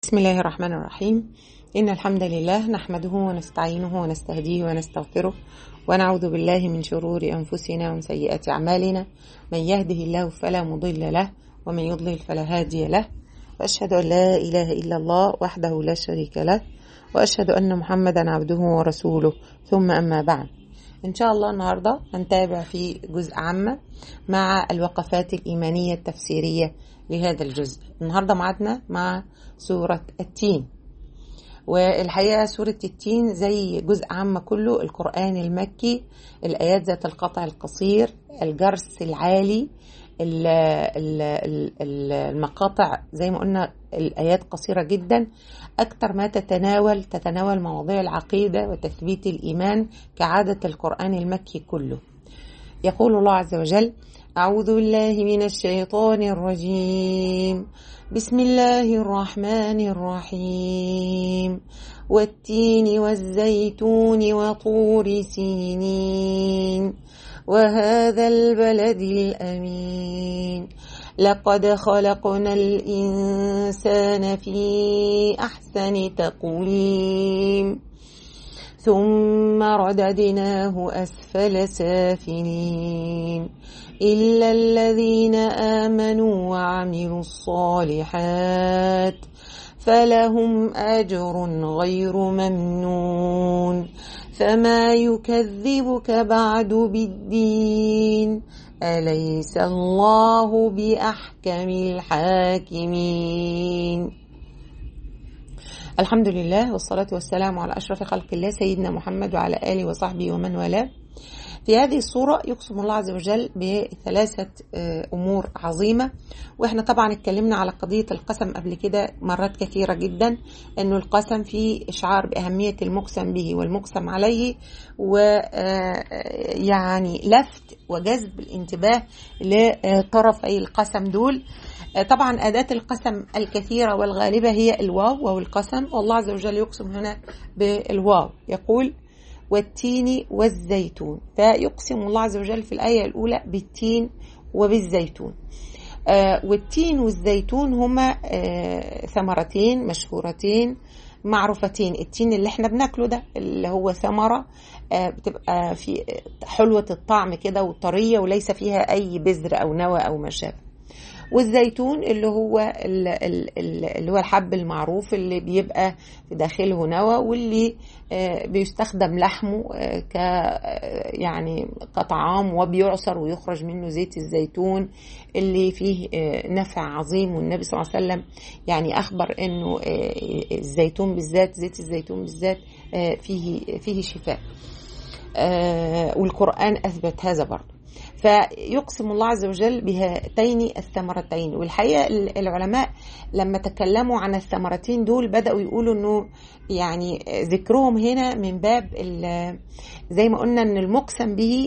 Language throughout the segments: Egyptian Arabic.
بسم الله الرحمن الرحيم إن الحمد لله نحمده ونستعينه ونستهديه ونستغفره ونعوذ بالله من شرور أنفسنا ومن سيئات أعمالنا من يهده الله فلا مضل له ومن يضلل فلا هادي له وأشهد أن لا إله إلا الله وحده لا شريك له وأشهد أن محمدا عبده ورسوله ثم أما بعد إن شاء الله النهاردة هنتابع في جزء عامة مع الوقفات الإيمانية التفسيرية لهذا الجزء النهاردة معدنا مع سورة التين والحقيقة سورة التين زي جزء عامة كله القرآن المكي الآيات ذات القطع القصير الجرس العالي المقاطع زي ما قلنا الآيات قصيرة جدا أكثر ما تتناول تتناول مواضيع العقيدة وتثبيت الإيمان كعادة القرآن المكي كله يقول الله عز وجل أعوذ بالله من الشيطان الرجيم بسم الله الرحمن الرحيم والتين والزيتون وطور سينين وهذا البلد الأمين لقد خلقنا الإنسان في أحسن تقويم ثم رددناه أسفل سافلين إلا الذين آمنوا وعملوا الصالحات فلهم أجر غير ممنون فما يكذبك بعد بالدين أليس الله بأحكم الحاكمين الحمد لله والصلاة والسلام على أشرف خلق الله سيدنا محمد وعلى آله وصحبه ومن والاه في هذه الصورة يقسم الله عز وجل بثلاثة أمور عظيمة وإحنا طبعا اتكلمنا على قضية القسم قبل كده مرات كثيرة جدا أنه القسم فيه إشعار بأهمية المقسم به والمقسم عليه ويعني لفت وجذب الانتباه لطرفي القسم دول طبعا أداة القسم الكثيرة والغالبة هي الواو وهو القسم والله عز وجل يقسم هنا بالواو يقول والتين والزيتون فيقسم الله عز وجل في الآية الأولى بالتين وبالزيتون آه والتين والزيتون هما آه ثمرتين مشهورتين معروفتين التين اللي احنا بناكله ده اللي هو ثمرة آه بتبقى في حلوة الطعم كده وطرية وليس فيها أي بذر أو نوى أو ما شابه والزيتون اللي هو اللي هو الحب المعروف اللي بيبقى في داخله نوى واللي بيستخدم لحمه ك يعني كطعام وبيعصر ويخرج منه زيت الزيتون اللي فيه نفع عظيم والنبي صلى الله عليه وسلم يعني اخبر انه الزيتون بالذات زيت الزيتون بالذات فيه فيه شفاء والقران اثبت هذا برضه فيقسم الله عز وجل بهاتين الثمرتين والحقيقه العلماء لما تكلموا عن الثمرتين دول بداوا يقولوا انه يعني ذكرهم هنا من باب زي ما قلنا ان المقسم به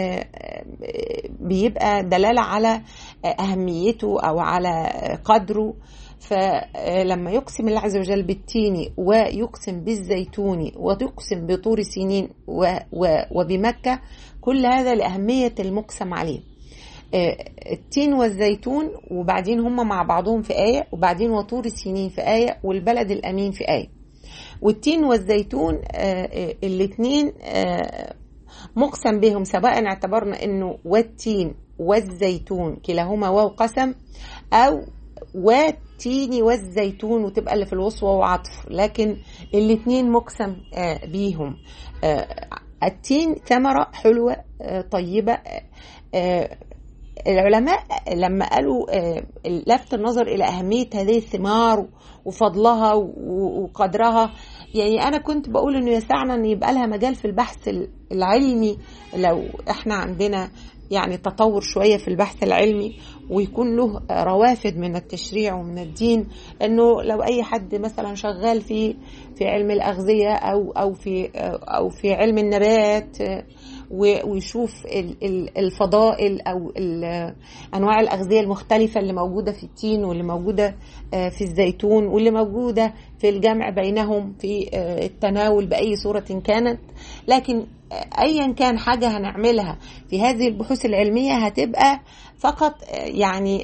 بيبقى دلاله على اهميته او على قدره فلما يقسم الله عز وجل بالتين ويقسم بالزيتون ويقسم بطور سينين وبمكة كل هذا لأهمية المقسم عليه التين والزيتون وبعدين هم مع بعضهم في آية وبعدين وطور السينين في آية والبلد الأمين في آية والتين والزيتون الاثنين مقسم بهم سواء اعتبرنا انه والتين والزيتون كلاهما واو قسم او والتين والزيتون وتبقى اللي في الوصوة وعطف لكن الاتنين مقسم بيهم التين ثمرة حلوة طيبة العلماء لما قالوا لفت النظر إلى أهمية هذه الثمار وفضلها وقدرها يعني أنا كنت بقول إنه يسعنا إن يبقى لها مجال في البحث العلمي لو إحنا عندنا يعني تطور شوية في البحث العلمي ويكون له روافد من التشريع ومن الدين انه لو اي حد مثلا شغال في في علم الاغذيه او او في او في علم النبات ويشوف الفضائل او انواع الاغذيه المختلفه اللي موجوده في التين واللي موجوده في الزيتون واللي موجوده في الجمع بينهم في التناول باي صوره كانت لكن ايا كان حاجه هنعملها في هذه البحوث العلميه هتبقى فقط يعني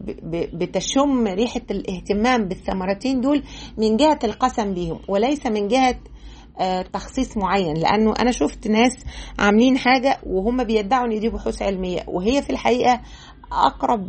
بتشم ريحه الاهتمام بالثمرتين دول من جهه القسم بيهم وليس من جهه تخصيص معين لانه انا شفت ناس عاملين حاجه وهم بيدعوا ان دي بحوث علميه وهي في الحقيقه اقرب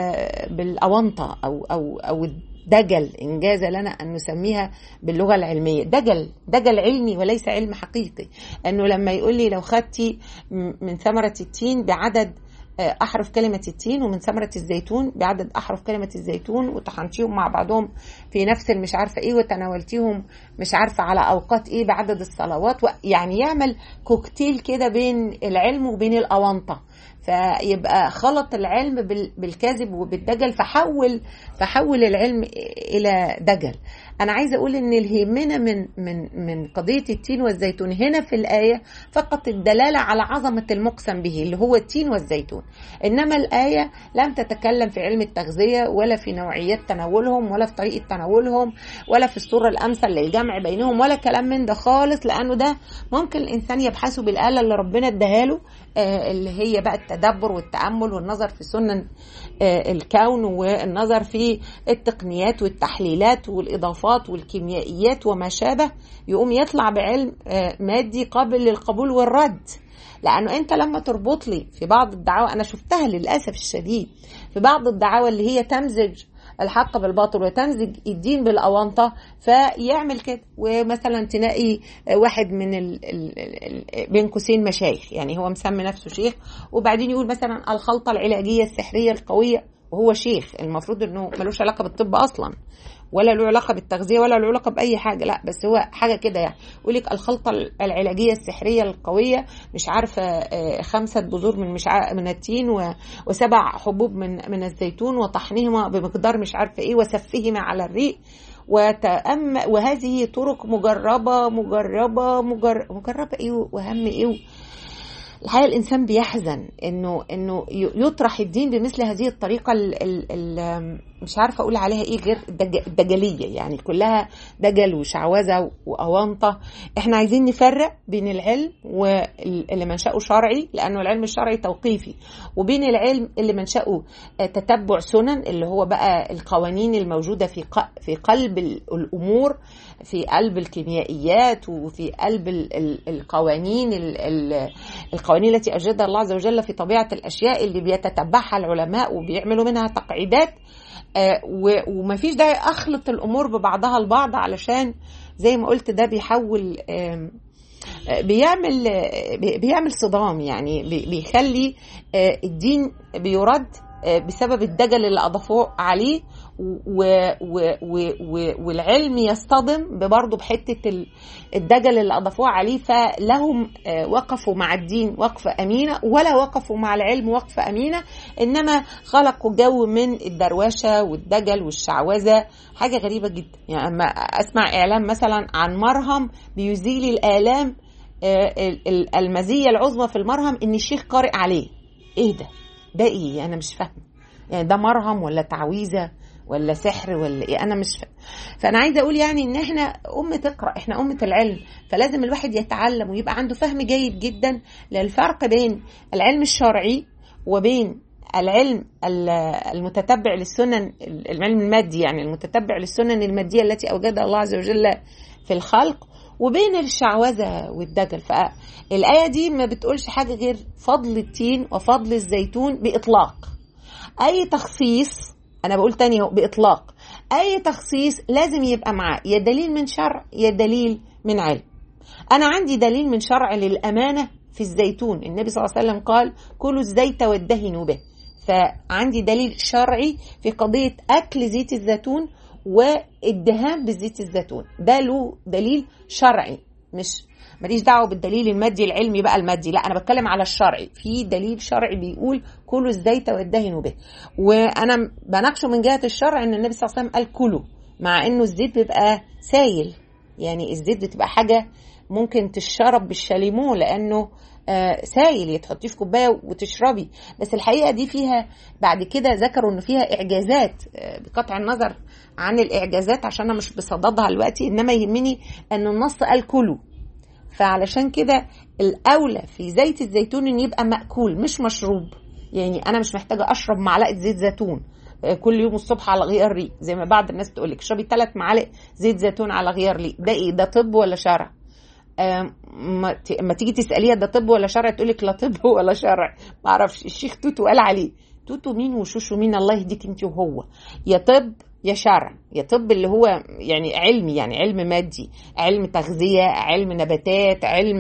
بالاونطه او او او دجل إن جاز لنا أن نسميها باللغة العلمية دجل دجل علمي وليس علم حقيقي أنه لما يقول لي لو خدتي من ثمرة التين بعدد أحرف كلمة التين ومن ثمرة الزيتون بعدد أحرف كلمة الزيتون وطحنتيهم مع بعضهم في نفس مش عارفة إيه وتناولتيهم مش عارفة على أوقات إيه بعدد الصلوات يعني يعمل كوكتيل كده بين العلم وبين الأونطة فيبقى خلط العلم بالكذب وبالدجل فحول فحول العلم الى دجل انا عايزه اقول ان اللي يهمنا من من من قضيه التين والزيتون هنا في الايه فقط الدلاله على عظمه المقسم به اللي هو التين والزيتون انما الايه لم تتكلم في علم التغذيه ولا في نوعيات تناولهم ولا في طريقه تناولهم ولا في الصوره الامثل للجمع بينهم ولا كلام من ده خالص لانه ده ممكن الانسان يبحثه بالاله اللي ربنا اداها له اللي هي بقى التدبر والتامل والنظر في سنن الكون والنظر في التقنيات والتحليلات والاضافات والكيميائيات وما شابه يقوم يطلع بعلم مادي قابل للقبول والرد لانه انت لما تربط لي في بعض الدعاوى انا شفتها للاسف الشديد في بعض الدعاوى اللي هي تمزج الحق بالباطل وتمزج الدين بالاونطه فيعمل كده ومثلا تلاقي واحد من ال ال بين قوسين مشايخ يعني هو مسمي نفسه شيخ وبعدين يقول مثلا الخلطه العلاجيه السحريه القويه وهو شيخ المفروض انه ملوش علاقه بالطب اصلا ولا له علاقه بالتغذيه ولا له علاقه باي حاجه لا بس هو حاجه كده يعني يقول لك الخلطه العلاجيه السحريه القويه مش عارفه خمسه بذور من مش عارفة من التين وسبع حبوب من من الزيتون وطحنهما بمقدار مش عارفه ايه وسفهما على الريق وتأم وهذه طرق مجربه مجربه مجر... مجربه ايه وهم ايه الحقيقه الانسان بيحزن انه انه يطرح الدين بمثل هذه الطريقه ال ال ال مش عارفه اقول عليها ايه غير الدجليه يعني كلها دجل وشعوذه واونطه احنا عايزين نفرق بين العلم واللي منشاه شرعي لانه العلم الشرعي توقيفي وبين العلم اللي منشاه تتبع سنن اللي هو بقى القوانين الموجوده في في قلب الامور في قلب الكيميائيات وفي قلب القوانين القوانين التي اوجدها الله عز وجل في طبيعه الاشياء اللي بيتتبعها العلماء وبيعملوا منها تقعيدات وما فيش داعي اخلط الامور ببعضها البعض علشان زي ما قلت ده بيحول بيعمل بيعمل صدام يعني بيخلي الدين بيرد بسبب الدجل اللي اضافوه عليه و و و و والعلم يصطدم برضه بحته الدجل اللي اضافوه عليه فلهم وقفوا مع الدين وقفه امينه ولا وقفوا مع العلم وقفه امينه انما خلقوا جو من الدروشه والدجل والشعوذه حاجه غريبه جدا يعني اما اسمع اعلان مثلا عن مرهم بيزيل الالام المزيه العظمى في المرهم ان الشيخ قارئ عليه ايه ده ده ايه انا مش فاهمه يعني ده مرهم ولا تعويذه ولا سحر ولا ايه انا مش فاهم فانا عايزه اقول يعني ان احنا امه تقرا احنا امه العلم فلازم الواحد يتعلم ويبقى عنده فهم جيد جدا للفرق بين العلم الشرعي وبين العلم المتتبع للسنن العلم المادي يعني المتتبع للسنن الماديه التي اوجدها الله عز وجل في الخلق وبين الشعوذة والدجل فالآية دي ما بتقولش حاجة غير فضل التين وفضل الزيتون بإطلاق أي تخصيص أنا بقول تاني هو بإطلاق أي تخصيص لازم يبقى معاه يا دليل من شرع يا دليل من علم أنا عندي دليل من شرع للأمانة في الزيتون النبي صلى الله عليه وسلم قال كلوا الزيت وادهنوا به فعندي دليل شرعي في قضية أكل زيت الزيتون والدهان بزيت الزيتون ده له دليل شرعي مش ماليش دعوه بالدليل المادي العلمي بقى المادي لا انا بتكلم على الشرعي في دليل شرعي بيقول كلوا الزيت وادهنوا به وانا بناقشه من جهه الشرع ان النبي صلى الله عليه وسلم قال كلوا مع انه الزيت بيبقى سايل يعني الزيت بتبقى حاجه ممكن تشرب بالشاليمو لانه آه سائل تحطيه في كوبايه وتشربي بس الحقيقه دي فيها بعد كده ذكروا ان فيها اعجازات آه بقطع النظر عن الاعجازات عشان انا مش بصددها دلوقتي انما يهمني ان النص قال كلوا فعلشان كده الاولى في زيت الزيتون ان يبقى ماكول مش مشروب يعني انا مش محتاجه اشرب معلقه زيت زيتون كل يوم الصبح على غيار ريق زي ما بعض الناس تقول لك اشربي ثلاث معالق زيت زيتون على غيار ريق ده ايه ده طب ولا شرع ما تيجي تساليها ده طب ولا شرع تقول لك لا طب ولا شرع ما اعرفش الشيخ توتو قال عليه توتو مين وشوشو مين الله يهديك انت وهو يا طب يا شرع يا طب اللي هو يعني علمي يعني علم مادي علم تغذيه علم نباتات علم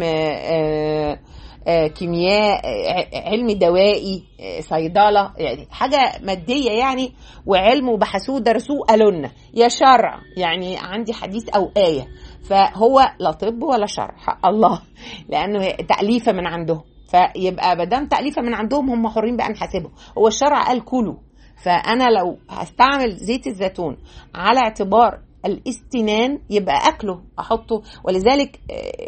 آه آه كيمياء آه علم دوائي آه صيدله يعني حاجه ماديه يعني وعلم وبحثوه درسوه قالوا لنا يا شرع يعني عندي حديث او ايه فهو لا طب ولا شرع حق الله لانه تاليفه من عندهم فيبقى ما دام تاليفه من عندهم هم حرين بقى نحاسبهم هو الشرع قال كلوا فانا لو هستعمل زيت الزيتون على اعتبار الاستنان يبقى اكله احطه ولذلك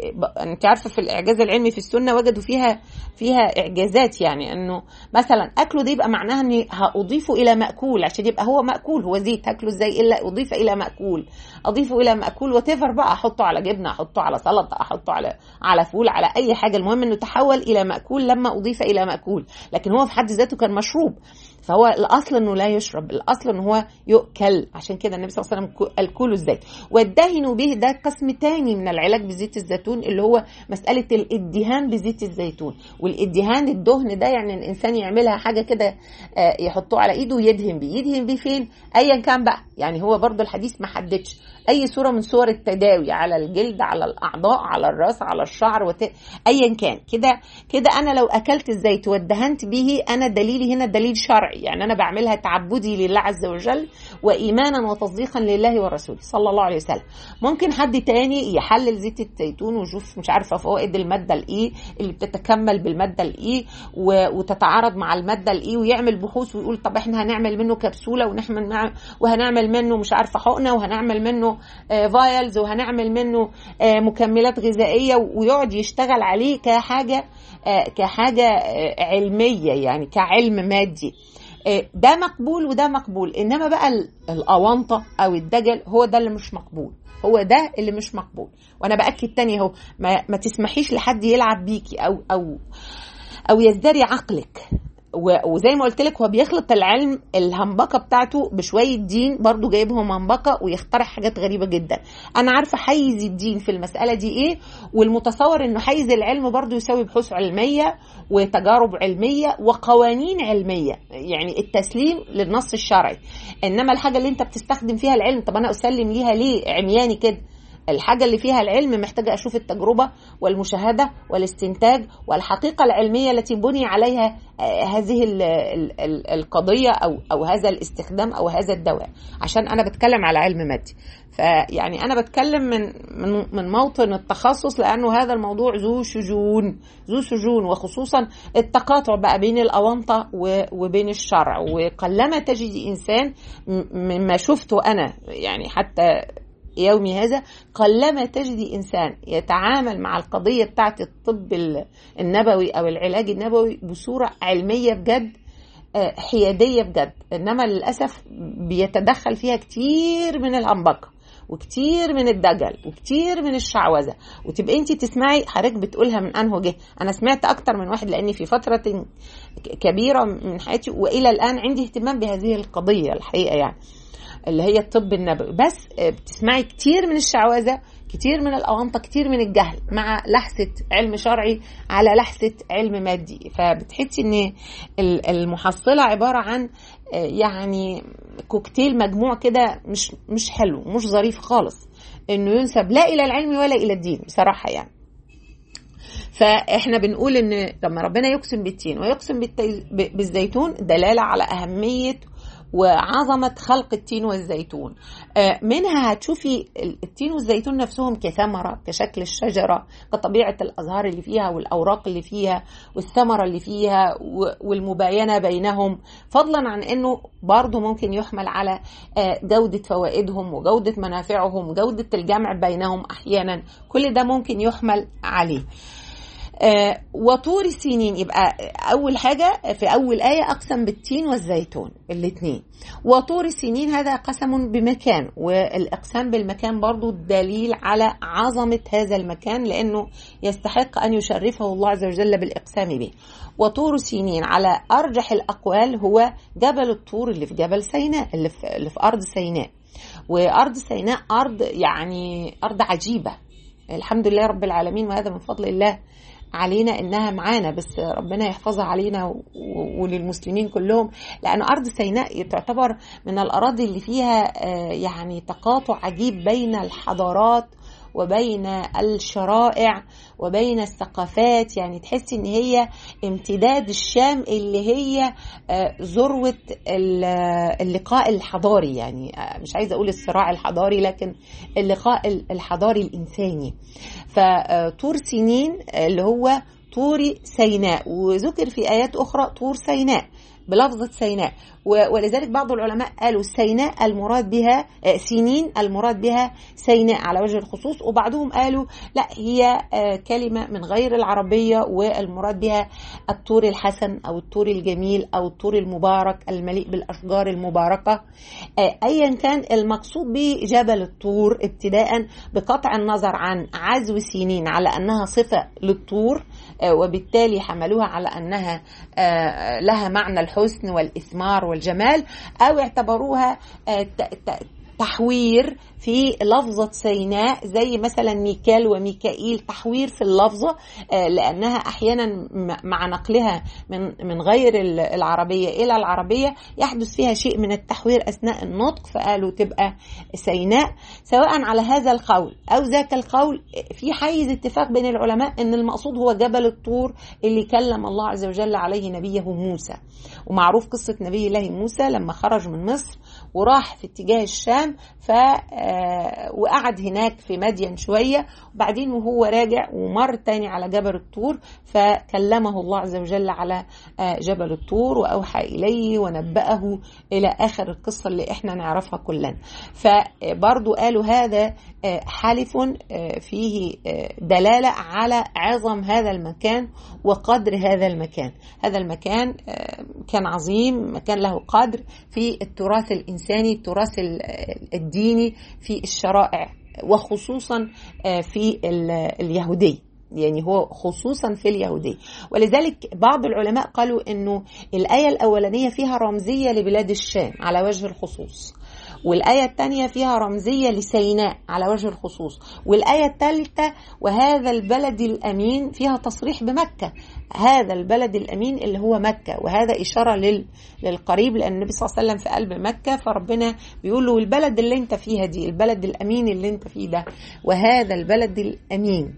انت عارفه في الاعجاز العلمي في السنه وجدوا فيها فيها اعجازات يعني انه مثلا اكله ده يبقى معناها اني هاضيفه الى ماكول عشان يبقى هو ماكول هو زيت هاكله ازاي الا اضيف الى ماكول اضيفه الى ماكول وتفر بقى احطه على جبنه احطه على سلطه احطه على على فول على اي حاجه المهم انه تحول الى ماكول لما اضيف الى ماكول لكن هو في حد ذاته كان مشروب فهو الاصل انه لا يشرب الاصل انه هو يؤكل عشان كده النبي صلى الله عليه وسلم قال كلوا الزيت والدهن به ده قسم تاني من العلاج بزيت الزيتون اللي هو مساله الادهان بزيت الزيتون والادهان الدهن ده يعني الانسان يعملها حاجه كده يحطوه على ايده ويدهن بيه يدهن بيه فين ايا كان بقى يعني هو برضو الحديث ما حددش اي صوره من صور التداوي على الجلد على الاعضاء على الراس على الشعر وت... ايا كان كده كده انا لو اكلت الزيت وادهنت به انا دليلي هنا دليل شرعي يعني انا بعملها تعبدي لله عز وجل وايمانا وتصديقا لله ورسوله صلى الله عليه وسلم ممكن حد تاني يحلل زيت الزيتون ويشوف مش عارفه فوائد الماده الايه اللي بتتكمل بالماده الايه وتتعارض مع الماده الايه ويعمل بحوث ويقول طب احنا هنعمل منه كبسوله ونحمل مع وهنعمل منه مش عارفه حقنه وهنعمل منه فايلز وهنعمل منه مكملات غذائيه ويقعد يشتغل عليه كحاجه كحاجه علميه يعني كعلم مادي ده مقبول وده مقبول انما بقى الاونطه او الدجل هو ده اللي مش مقبول هو ده اللي مش مقبول وانا باكد تاني اهو ما, ما تسمحيش لحد يلعب بيكي او او او يزدري عقلك وزي ما قلت لك هو بيخلط العلم الهمبكه بتاعته بشويه دين برضو جايبهم همبكه ويخترع حاجات غريبه جدا انا عارفه حيز الدين في المساله دي ايه والمتصور انه حيز العلم برضو يساوي بحوث علميه وتجارب علميه وقوانين علميه يعني التسليم للنص الشرعي انما الحاجه اللي انت بتستخدم فيها العلم طب انا اسلم ليها ليه عمياني كده الحاجة اللي فيها العلم محتاجة أشوف التجربة والمشاهدة والاستنتاج والحقيقة العلمية التي بني عليها هذه ال ال ال القضية أو أو هذا الاستخدام أو هذا الدواء عشان أنا بتكلم على علم مادي فيعني أنا بتكلم من من من موطن التخصص لأنه هذا الموضوع ذو شجون ذو شجون وخصوصا التقاطع بقى بين الأونطة وبين الشرع وقلما تجد إنسان مما شفته أنا يعني حتى يومي هذا قلما تجدي انسان يتعامل مع القضيه بتاعه الطب النبوي او العلاج النبوي بصوره علميه بجد حياديه بجد انما للاسف بيتدخل فيها كتير من العنبقه وكتير من الدجل وكتير من الشعوذه وتبقى انت تسمعي حضرتك بتقولها من انه جه انا سمعت اكتر من واحد لاني في فتره كبيره من حياتي والى الان عندي اهتمام بهذه القضيه الحقيقه يعني اللي هي الطب النبوي بس بتسمعي كتير من الشعوذه كتير من الاونطه كتير من الجهل مع لحسه علم شرعي على لحسه علم مادي فبتحسي ان المحصله عباره عن يعني كوكتيل مجموع كده مش مش حلو مش ظريف خالص انه ينسب لا الى العلم ولا الى الدين بصراحه يعني فاحنا بنقول ان لما ربنا يقسم بالتين ويقسم بالزيتون دلاله على اهميه وعظمة خلق التين والزيتون منها هتشوفي التين والزيتون نفسهم كثمرة كشكل الشجرة كطبيعة الأزهار اللي فيها والأوراق اللي فيها والثمرة اللي فيها والمباينة بينهم فضلا عن أنه برضه ممكن يحمل على جودة فوائدهم وجودة منافعهم وجودة الجمع بينهم أحيانا كل ده ممكن يحمل عليه آه وطور سينين يبقى اول حاجه في اول ايه اقسم بالتين والزيتون الاثنين وطور سينين هذا قسم بمكان والاقسام بالمكان برضو دليل على عظمه هذا المكان لانه يستحق ان يشرفه الله عز وجل بالاقسام به وطور سينين على ارجح الاقوال هو جبل الطور اللي في جبل سيناء اللي في, اللي في ارض سيناء وارض سيناء ارض يعني ارض عجيبه الحمد لله رب العالمين وهذا من فضل الله علينا انها معانا بس ربنا يحفظها علينا وللمسلمين كلهم لان ارض سيناء تعتبر من الاراضي اللي فيها يعني تقاطع عجيب بين الحضارات وبين الشرائع وبين الثقافات يعني تحس ان هي امتداد الشام اللي هي ذروه اللقاء الحضاري يعني مش عايزه اقول الصراع الحضاري لكن اللقاء الحضاري الانساني فطور سنين اللي هو طور سيناء وذكر في ايات اخرى طور سيناء بلفظة سيناء ولذلك بعض العلماء قالوا سيناء المراد بها سنين المراد بها سيناء على وجه الخصوص وبعضهم قالوا لا هي كلمة من غير العربية والمراد بها الطور الحسن أو الطور الجميل أو الطور المبارك المليء بالأشجار المباركة أيا كان المقصود به جبل الطور ابتداء بقطع النظر عن عزو سنين على أنها صفة للطور وبالتالي حملوها على أنها لها معنى الحسن والإثمار والجمال أو اعتبروها تحوير في لفظة سيناء زي مثلا ميكال وميكائيل تحوير في اللفظة لأنها أحيانا مع نقلها من من غير العربية إلى العربية يحدث فيها شيء من التحوير أثناء النطق فقالوا تبقى سيناء سواء على هذا القول أو ذاك القول في حيز اتفاق بين العلماء أن المقصود هو جبل الطور اللي كلم الله عز وجل عليه نبيه موسى ومعروف قصة نبي الله موسى لما خرج من مصر وراح في اتجاه الشام ف وقعد هناك في مدين شوية وبعدين وهو راجع ومر تاني على جبل الطور فكلمه الله عز وجل على جبل الطور وأوحى إليه ونبأه إلى آخر القصة اللي إحنا نعرفها كلنا فبرضو قالوا هذا حلف فيه دلالة على عظم هذا المكان وقدر هذا المكان هذا المكان كان عظيم مكان له قدر في التراث الإنساني التراث الديني في الشرائع وخصوصا في اليهوديه يعني هو خصوصا في اليهودية ولذلك بعض العلماء قالوا انه الآية الأولانية فيها رمزية لبلاد الشام على وجه الخصوص والآية الثانية فيها رمزية لسيناء على وجه الخصوص والآية الثالثة وهذا البلد الأمين فيها تصريح بمكة هذا البلد الأمين اللي هو مكة وهذا إشارة لل... للقريب لأن النبي صلى الله عليه وسلم في قلب مكة فربنا بيقول له البلد اللي انت فيها دي البلد الأمين اللي انت فيه ده وهذا البلد الأمين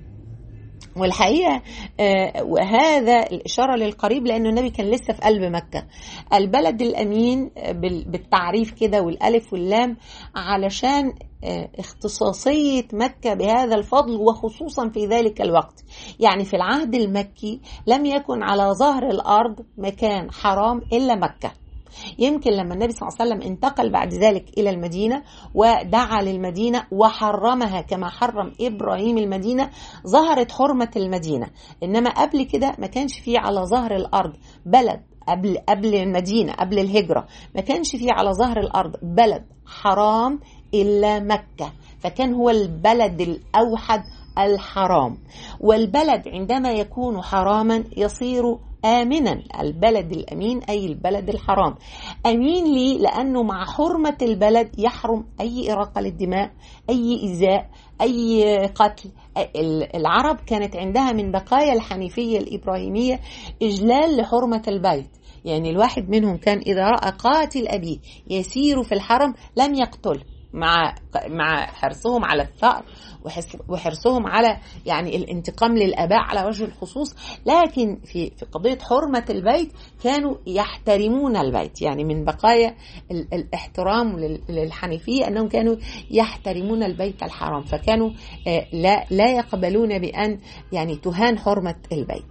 والحقيقه آه وهذا الاشاره للقريب لانه النبي كان لسه في قلب مكه البلد الامين بالتعريف كده والالف واللام علشان آه اختصاصيه مكه بهذا الفضل وخصوصا في ذلك الوقت يعني في العهد المكي لم يكن على ظهر الارض مكان حرام الا مكه يمكن لما النبي صلى الله عليه وسلم انتقل بعد ذلك الى المدينه ودعا للمدينه وحرمها كما حرم ابراهيم المدينه ظهرت حرمه المدينه انما قبل كده ما كانش فيه على ظهر الارض بلد قبل قبل المدينه قبل الهجره ما كانش فيه على ظهر الارض بلد حرام الا مكه فكان هو البلد الاوحد الحرام والبلد عندما يكون حراما يصير آمنا البلد الأمين أي البلد الحرام أمين لي لأنه مع حرمة البلد يحرم أي إراقة للدماء أي إيذاء أي قتل العرب كانت عندها من بقايا الحنيفية الإبراهيمية إجلال لحرمة البيت يعني الواحد منهم كان إذا رأى قاتل أبيه يسير في الحرم لم يقتله مع مع حرصهم على الثأر وحرصهم على يعني الانتقام للاباء على وجه الخصوص لكن في في قضيه حرمه البيت كانوا يحترمون البيت يعني من بقايا الاحترام للحنيفيه انهم كانوا يحترمون البيت الحرام فكانوا لا لا يقبلون بان يعني تهان حرمه البيت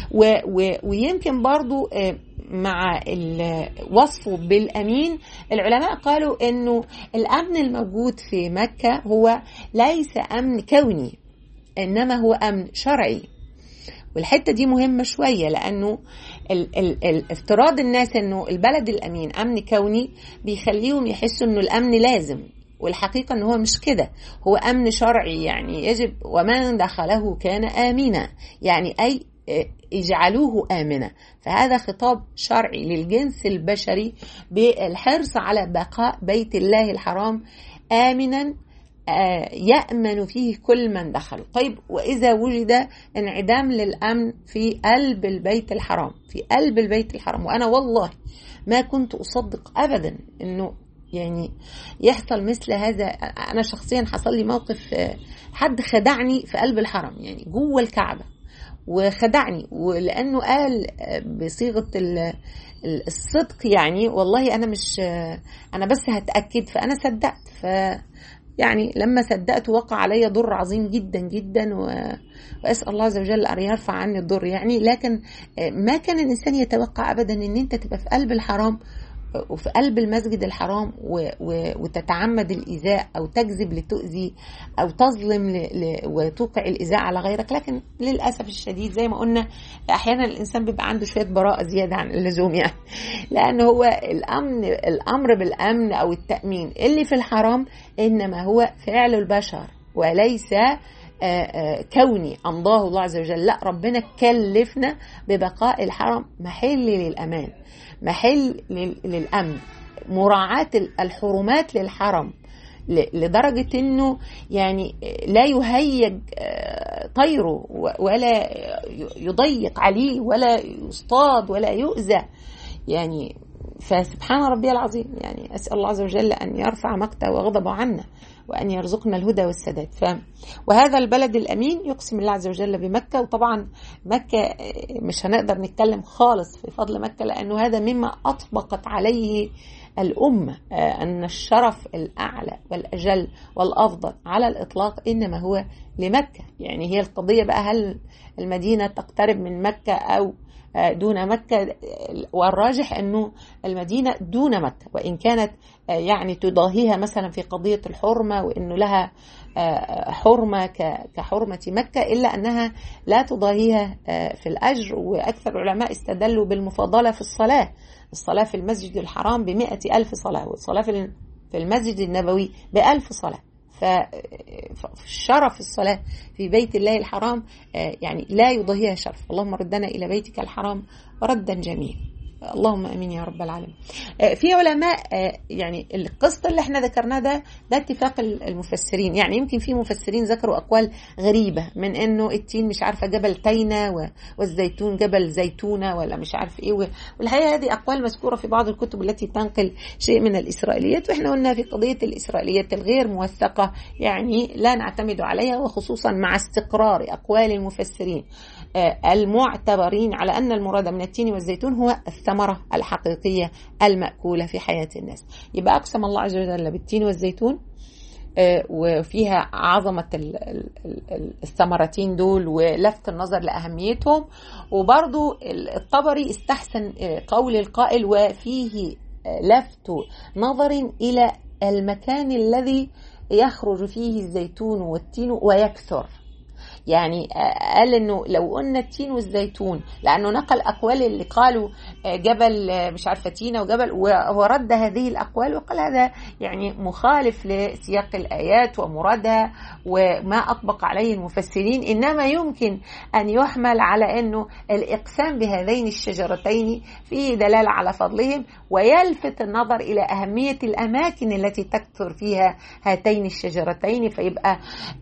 ويمكن برضو مع وصفه بالامين العلماء قالوا انه الامن الموجود في مكه هو ليس امن كوني انما هو امن شرعي والحته دي مهمه شويه لانه ال ال ال افتراض الناس انه البلد الامين امن كوني بيخليهم يحسوا انه الامن لازم والحقيقة أنه هو مش كده هو أمن شرعي يعني يجب ومن دخله كان آمنا يعني أي اجعلوه آمنا فهذا خطاب شرعي للجنس البشري بالحرص على بقاء بيت الله الحرام آمنا يأمن فيه كل من دخل طيب وإذا وجد انعدام للأمن في قلب البيت الحرام في قلب البيت الحرام وأنا والله ما كنت أصدق أبدا أنه يعني يحصل مثل هذا أنا شخصيا حصل لي موقف حد خدعني في قلب الحرم يعني جوه الكعبة وخدعني ولأنه قال بصيغة الصدق يعني والله أنا مش أنا بس هتأكد فأنا صدقت ف يعني لما صدقت وقع علي ضر عظيم جدا جدا و... واسال الله عز وجل ان يرفع عني الضر يعني لكن ما كان الانسان يتوقع ابدا ان انت تبقى في قلب الحرام وفي قلب المسجد الحرام و... و... وتتعمد الإيذاء أو تكذب لتؤذي أو تظلم ل... ل... وتوقع الإيذاء على غيرك لكن للأسف الشديد زي ما قلنا أحيانا الإنسان بيبقى عنده شوية براءة زيادة عن اللزوم يعني لأن هو الأمن الأمر بالأمن أو التأمين اللي في الحرام إنما هو فعل البشر وليس كوني أمضاه الله عز وجل لا ربنا كلفنا ببقاء الحرم محل للأمان محل للأمن مراعاة الحرمات للحرم لدرجة انه يعني لا يهيج طيره ولا يضيق عليه ولا يصطاد ولا يؤذى يعني فسبحان ربي العظيم يعني اسال الله عز وجل ان يرفع مقته وغضبه عنا وان يرزقنا الهدى والسداد ف وهذا البلد الامين يقسم الله عز وجل بمكه وطبعا مكه مش هنقدر نتكلم خالص في فضل مكه لانه هذا مما اطبقت عليه الامه ان الشرف الاعلى والاجل والافضل على الاطلاق انما هو لمكه يعني هي القضيه بقى هل المدينه تقترب من مكه او دون مكة والراجح أنه المدينة دون مكة وإن كانت يعني تضاهيها مثلا في قضية الحرمة وأنه لها حرمة كحرمة مكة إلا أنها لا تضاهيها في الأجر وأكثر العلماء استدلوا بالمفاضلة في الصلاة الصلاة في المسجد الحرام بمئة ألف صلاة والصلاة في المسجد النبوي بألف صلاة فشرف الصلاة في بيت الله الحرام يعني لا يضاهيها شرف اللهم ردنا إلى بيتك الحرام ردا جميلا اللهم امين يا رب العالمين. في علماء يعني القسط اللي احنا ذكرناه ده ده اتفاق المفسرين يعني يمكن في مفسرين ذكروا اقوال غريبه من انه التين مش عارفه جبل تينا والزيتون جبل زيتونه ولا مش عارف ايه والحقيقه هذه اقوال مذكوره في بعض الكتب التي تنقل شيء من الاسرائيليات واحنا قلنا في قضيه الاسرائيليات الغير موثقه يعني لا نعتمد عليها وخصوصا مع استقرار اقوال المفسرين المعتبرين على ان المراد من التين والزيتون هو الثمرة الحقيقية المأكولة في حياة الناس يبقى أقسم الله عز وجل بالتين والزيتون وفيها عظمة الثمرتين دول ولفت النظر لأهميتهم وبرضو الطبري استحسن قول القائل وفيه لفت نظر إلى المكان الذي يخرج فيه الزيتون والتين ويكثر يعني قال انه لو قلنا التين والزيتون لانه نقل اقوال اللي قالوا جبل مش عارفه تينا وجبل ورد هذه الاقوال وقال هذا يعني مخالف لسياق الايات ومرادها وما اطبق عليه المفسرين انما يمكن ان يحمل على انه الاقسام بهذين الشجرتين فيه دلاله على فضلهم ويلفت النظر الى اهميه الاماكن التي تكثر فيها هاتين الشجرتين فيبقى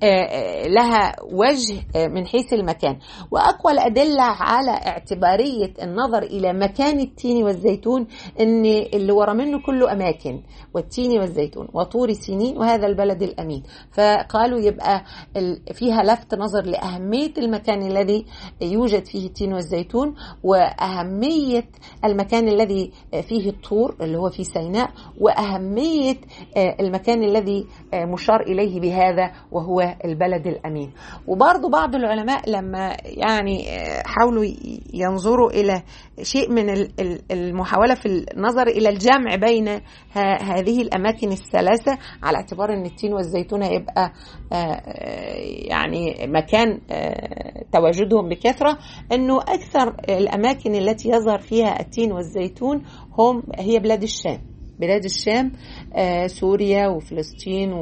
لها وجه من حيث المكان وأقوى الأدلة على اعتبارية النظر إلى مكان التين والزيتون أن اللي ورا منه كله أماكن والتين والزيتون وطور سنين وهذا البلد الأمين فقالوا يبقى فيها لفت نظر لأهمية المكان الذي يوجد فيه التين والزيتون وأهمية المكان الذي فيه الطور اللي هو في سيناء وأهمية المكان الذي مشار إليه بهذا وهو البلد الأمين وبرضه بعض العلماء لما يعني حاولوا ينظروا إلى شيء من المحاولة في النظر إلى الجمع بين هذه الأماكن الثلاثة على اعتبار أن التين والزيتون هيبقى يعني مكان تواجدهم بكثرة أنه أكثر الأماكن التي يظهر فيها التين والزيتون هم هي بلاد الشام بلاد الشام آه سوريا وفلسطين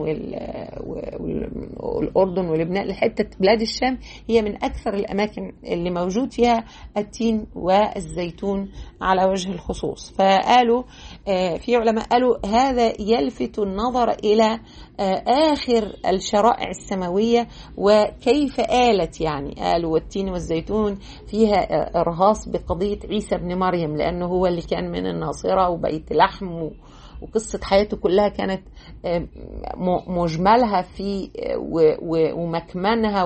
والأردن ولبنان الحتة بلاد الشام هي من أكثر الأماكن اللي موجود فيها التين والزيتون على وجه الخصوص فقالوا آه في علماء قالوا هذا يلفت النظر إلى آه آخر الشرائع السماوية وكيف آلت يعني قالوا والتين والزيتون فيها إرهاص بقضية عيسى بن مريم لأنه هو اللي كان من الناصرة وبيت لحم وقصة حياته كلها كانت مجملها في ومكمنها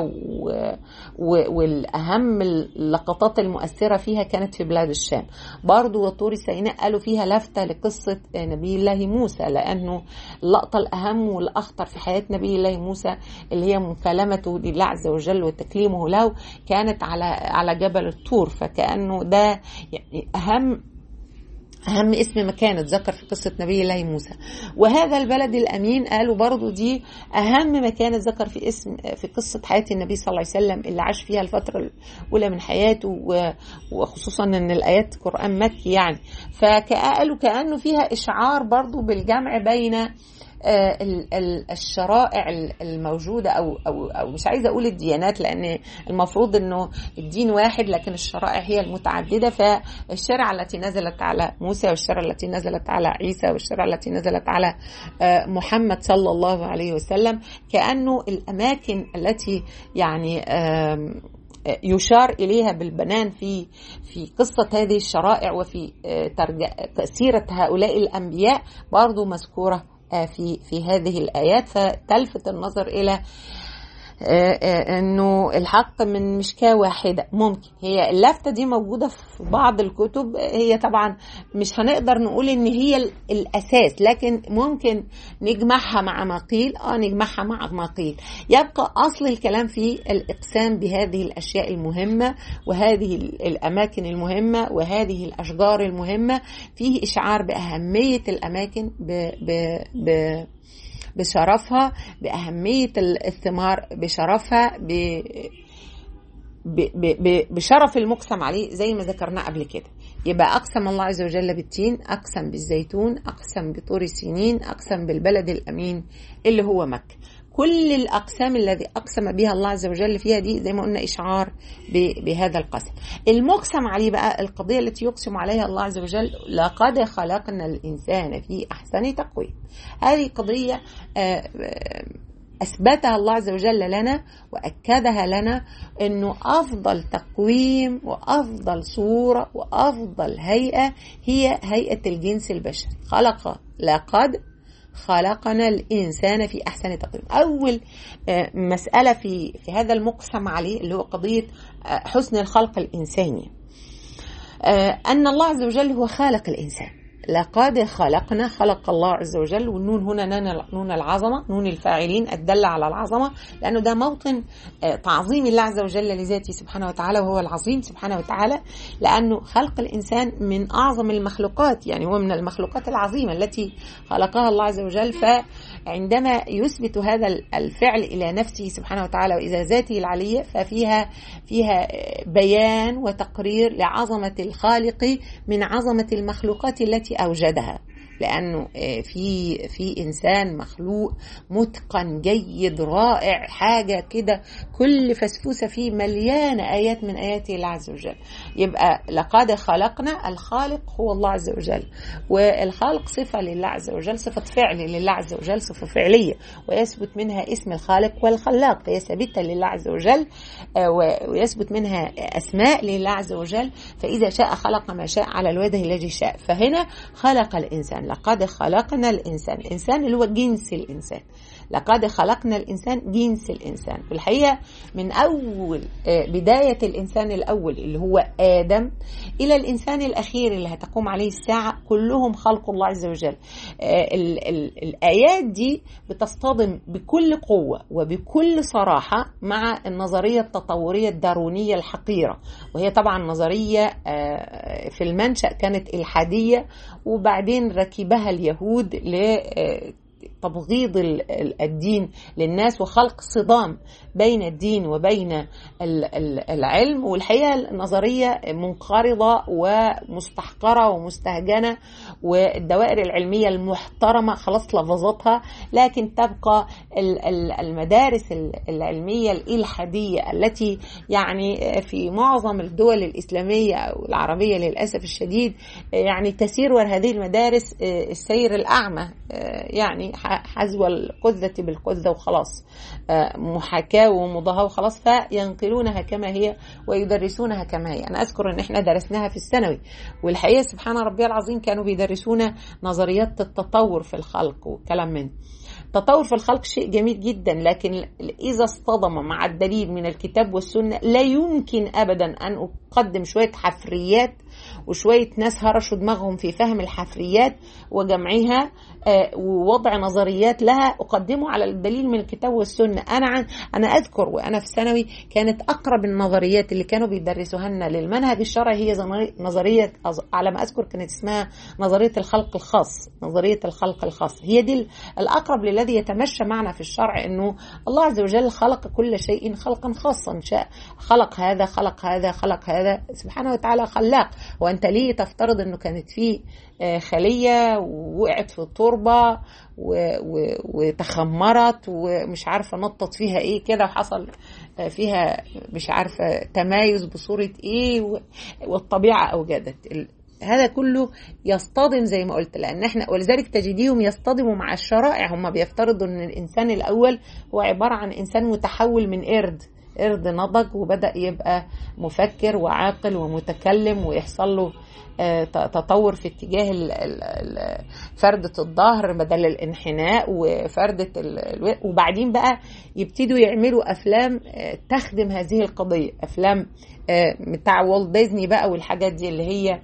والأهم اللقطات المؤثرة فيها كانت في بلاد الشام برضو وطور سيناء قالوا فيها لفتة لقصة نبي الله موسى لأنه اللقطة الأهم والأخطر في حياة نبي الله موسى اللي هي مكالمته لله عز وجل وتكليمه له كانت على على جبل الطور فكأنه ده يعني أهم أهم اسم مكان اتذكر في قصة نبي الله موسى وهذا البلد الأمين قالوا برضو دي أهم مكان اتذكر في اسم في قصة حياة النبي صلى الله عليه وسلم اللي عاش فيها الفترة الأولى من حياته وخصوصا أن الآيات قرآن مكي يعني فقالوا كأنه فيها إشعار برضو بالجمع بين الشرائع الموجوده او او او مش عايزه اقول الديانات لان المفروض انه الدين واحد لكن الشرائع هي المتعدده فالشريعه التي نزلت على موسى والشريعه التي نزلت على عيسى والشريعه التي نزلت على محمد صلى الله عليه وسلم كانه الاماكن التي يعني يشار اليها بالبنان في في قصه هذه الشرائع وفي سيره هؤلاء الانبياء برضو مذكوره في في هذه الايات فتلفت النظر الى انه الحق من مشكاه واحده ممكن هي اللفته دي موجوده في بعض الكتب هي طبعا مش هنقدر نقول ان هي الاساس لكن ممكن نجمعها مع ما قيل اه نجمعها مع ما قيل يبقى اصل الكلام في الاقسام بهذه الاشياء المهمه وهذه الاماكن المهمه وهذه الاشجار المهمه فيه اشعار باهميه الاماكن ب ب ب بشرفها بأهمية الثمار بشرفها ب... ب... ب... بشرف المقسم عليه زي ما ذكرنا قبل كده يبقى أقسم الله عز وجل بالتين أقسم بالزيتون أقسم بطور سنين أقسم بالبلد الأمين اللي هو مكة كل الأقسام الذي أقسم بها الله عز وجل فيها دي زي ما قلنا إشعار بهذا القسم المقسم عليه بقى القضية التي يقسم عليها الله عز وجل لقد خلقنا الإنسان في أحسن تقويم هذه قضية أثبتها الله عز وجل لنا وأكدها لنا أنه أفضل تقويم وأفضل صورة وأفضل هيئة هي هيئة الجنس البشري خلق لقد خلقنا الإنسان في أحسن تقويم أول مسألة في, في هذا المقسم عليه اللي هو قضية حسن الخلق الإنساني أن الله عز وجل هو خالق الإنسان لقد خلقنا خلق الله عز وجل والنون هنا نون العظمة نون الفاعلين الدل على العظمة لأنه ده موطن تعظيم الله عز وجل لذاته سبحانه وتعالى وهو العظيم سبحانه وتعالى لأنه خلق الإنسان من أعظم المخلوقات يعني هو من المخلوقات العظيمة التي خلقها الله عز وجل فعندما يثبت هذا الفعل إلى نفسه سبحانه وتعالى وإلى ذاته العلية ففيها فيها بيان وتقرير لعظمة الخالق من عظمة المخلوقات التي أوجدها لأنه في في إنسان مخلوق متقن جيد رائع حاجة كده كل فسفوسة فيه مليانة آيات من آيات الله عز وجل يبقى لقد خلقنا الخالق هو الله عز وجل والخالق صفة لله عز وجل صفة فعل لله عز وجل صفة فعلية ويثبت منها اسم الخالق والخلاق هي ثابتة لله عز وجل ويثبت منها أسماء لله عز وجل فإذا شاء خلق ما شاء على الوجه الذي شاء فهنا خلق الإنسان لقد خلقنا الإنسان الإنسان اللي هو جنس الإنسان لقد خلقنا الإنسان جنس الإنسان في الحقيقة من أول بداية الإنسان الأول اللي هو آدم إلى الإنسان الأخير اللي هتقوم عليه الساعة كلهم خلق الله عز وجل ال ال الآيات دي بتصطدم بكل قوة وبكل صراحة مع النظرية التطورية الدارونية الحقيرة وهي طبعا نظرية في المنشأ كانت إلحادية وبعدين ركبها اليهود ل تبغيض الدين للناس وخلق صدام بين الدين وبين العلم والحقيقه النظريه منقرضه ومستحقره ومستهجنه والدوائر العلميه المحترمه خلاص لفظتها لكن تبقى المدارس العلميه الالحاديه التي يعني في معظم الدول الاسلاميه او العربيه للاسف الشديد يعني تسير ور هذه المدارس السير الاعمى يعني حذو القذة بالقذة وخلاص محاكاة ومضاهاة وخلاص فينقلونها كما هي ويدرسونها كما هي أنا أذكر أن احنا درسناها في الثانوي والحقيقة سبحان ربي العظيم كانوا بيدرسونا نظريات التطور في الخلق وكلام من التطور في الخلق شيء جميل جدا لكن إذا اصطدم مع الدليل من الكتاب والسنة لا يمكن أبدا أن أقدم شوية حفريات وشوية ناس هرشوا دماغهم في فهم الحفريات وجمعها ووضع نظريات لها أقدمه على الدليل من الكتاب والسنة أنا أنا أذكر وأنا في ثانوي كانت أقرب النظريات اللي كانوا بيدرسوها لنا للمنهج الشرعي هي نظرية على ما أذكر كانت اسمها نظرية الخلق الخاص نظرية الخلق الخاص هي دي الأقرب للذي يتمشى معنا في الشرع أنه الله عز وجل خلق كل شيء خلقا خاصا شاء خلق هذا خلق هذا خلق هذا سبحانه وتعالى خلاق وأنت ليه تفترض أنه كانت فيه خلية ووقعت في التربة وتخمرت ومش عارفة نطت فيها ايه كده وحصل فيها مش عارفة تمايز بصورة ايه والطبيعة اوجدت هذا كله يصطدم زي ما قلت لان احنا ولذلك تجديهم يصطدموا مع الشرائع هم بيفترضوا ان الانسان الاول هو عباره عن انسان متحول من قرد قرد نضج وبدا يبقى مفكر وعاقل ومتكلم ويحصل له تطور في اتجاه فردة الظهر بدل الانحناء وفردة وبعدين بقى يبتدوا يعملوا أفلام تخدم هذه القضية أفلام بتاع والت ديزني بقى والحاجات دي اللي هي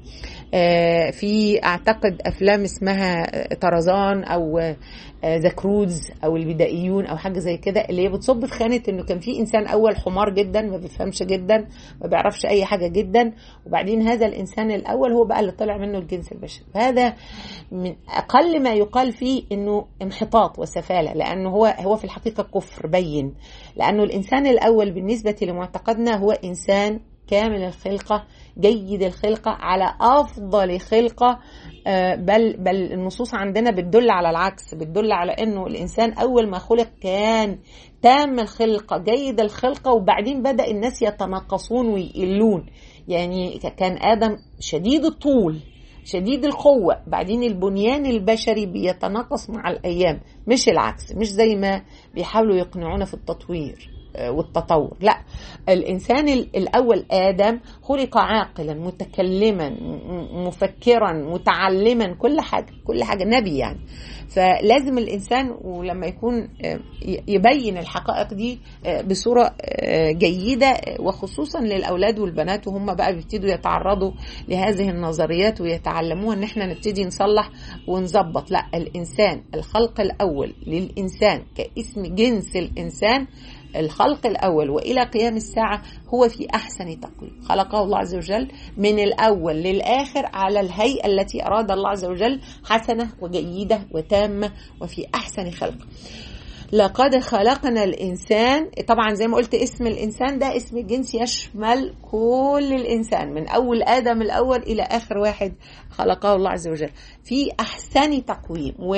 في اعتقد افلام اسمها طرزان او ذا كروز او البدائيون او حاجه زي كده اللي هي بتصب في خانه انه كان في انسان اول حمار جدا ما بيفهمش جدا ما بيعرفش اي حاجه جدا وبعدين هذا الانسان الاول هو بقى اللي طلع منه الجنس البشري هذا من اقل ما يقال فيه انه انحطاط وسفاله لانه هو هو في الحقيقه كفر بين لانه الانسان الاول بالنسبه لمعتقدنا هو انسان كامل الخلقة جيد الخلقة على أفضل خلقة بل بل النصوص عندنا بتدل على العكس بتدل على انه الانسان اول ما خلق كان تام الخلقه جيد الخلقه وبعدين بدا الناس يتناقصون ويقلون يعني كان ادم شديد الطول شديد القوة بعدين البنيان البشري بيتناقص مع الأيام مش العكس مش زي ما بيحاولوا يقنعونا في التطوير والتطور لا الانسان الاول ادم خلق عاقلا متكلما مفكرا متعلما كل حاجه كل حاجه نبي يعني فلازم الانسان ولما يكون يبين الحقائق دي بصوره جيده وخصوصا للاولاد والبنات وهم بقى بيبتدوا يتعرضوا لهذه النظريات ويتعلموها ان احنا نبتدي نصلح ونظبط لا الانسان الخلق الاول للانسان كاسم جنس الانسان الخلق الأول وإلى قيام الساعة هو في أحسن تقويم خلقه الله عز وجل من الأول للآخر على الهيئة التي أراد الله عز وجل حسنة وجيدة وتامة وفي أحسن خلق لقد خلقنا الإنسان طبعا زي ما قلت اسم الإنسان ده اسم الجنس يشمل كل الإنسان من أول آدم الأول إلى آخر واحد خلقه الله عز وجل في أحسن تقويم و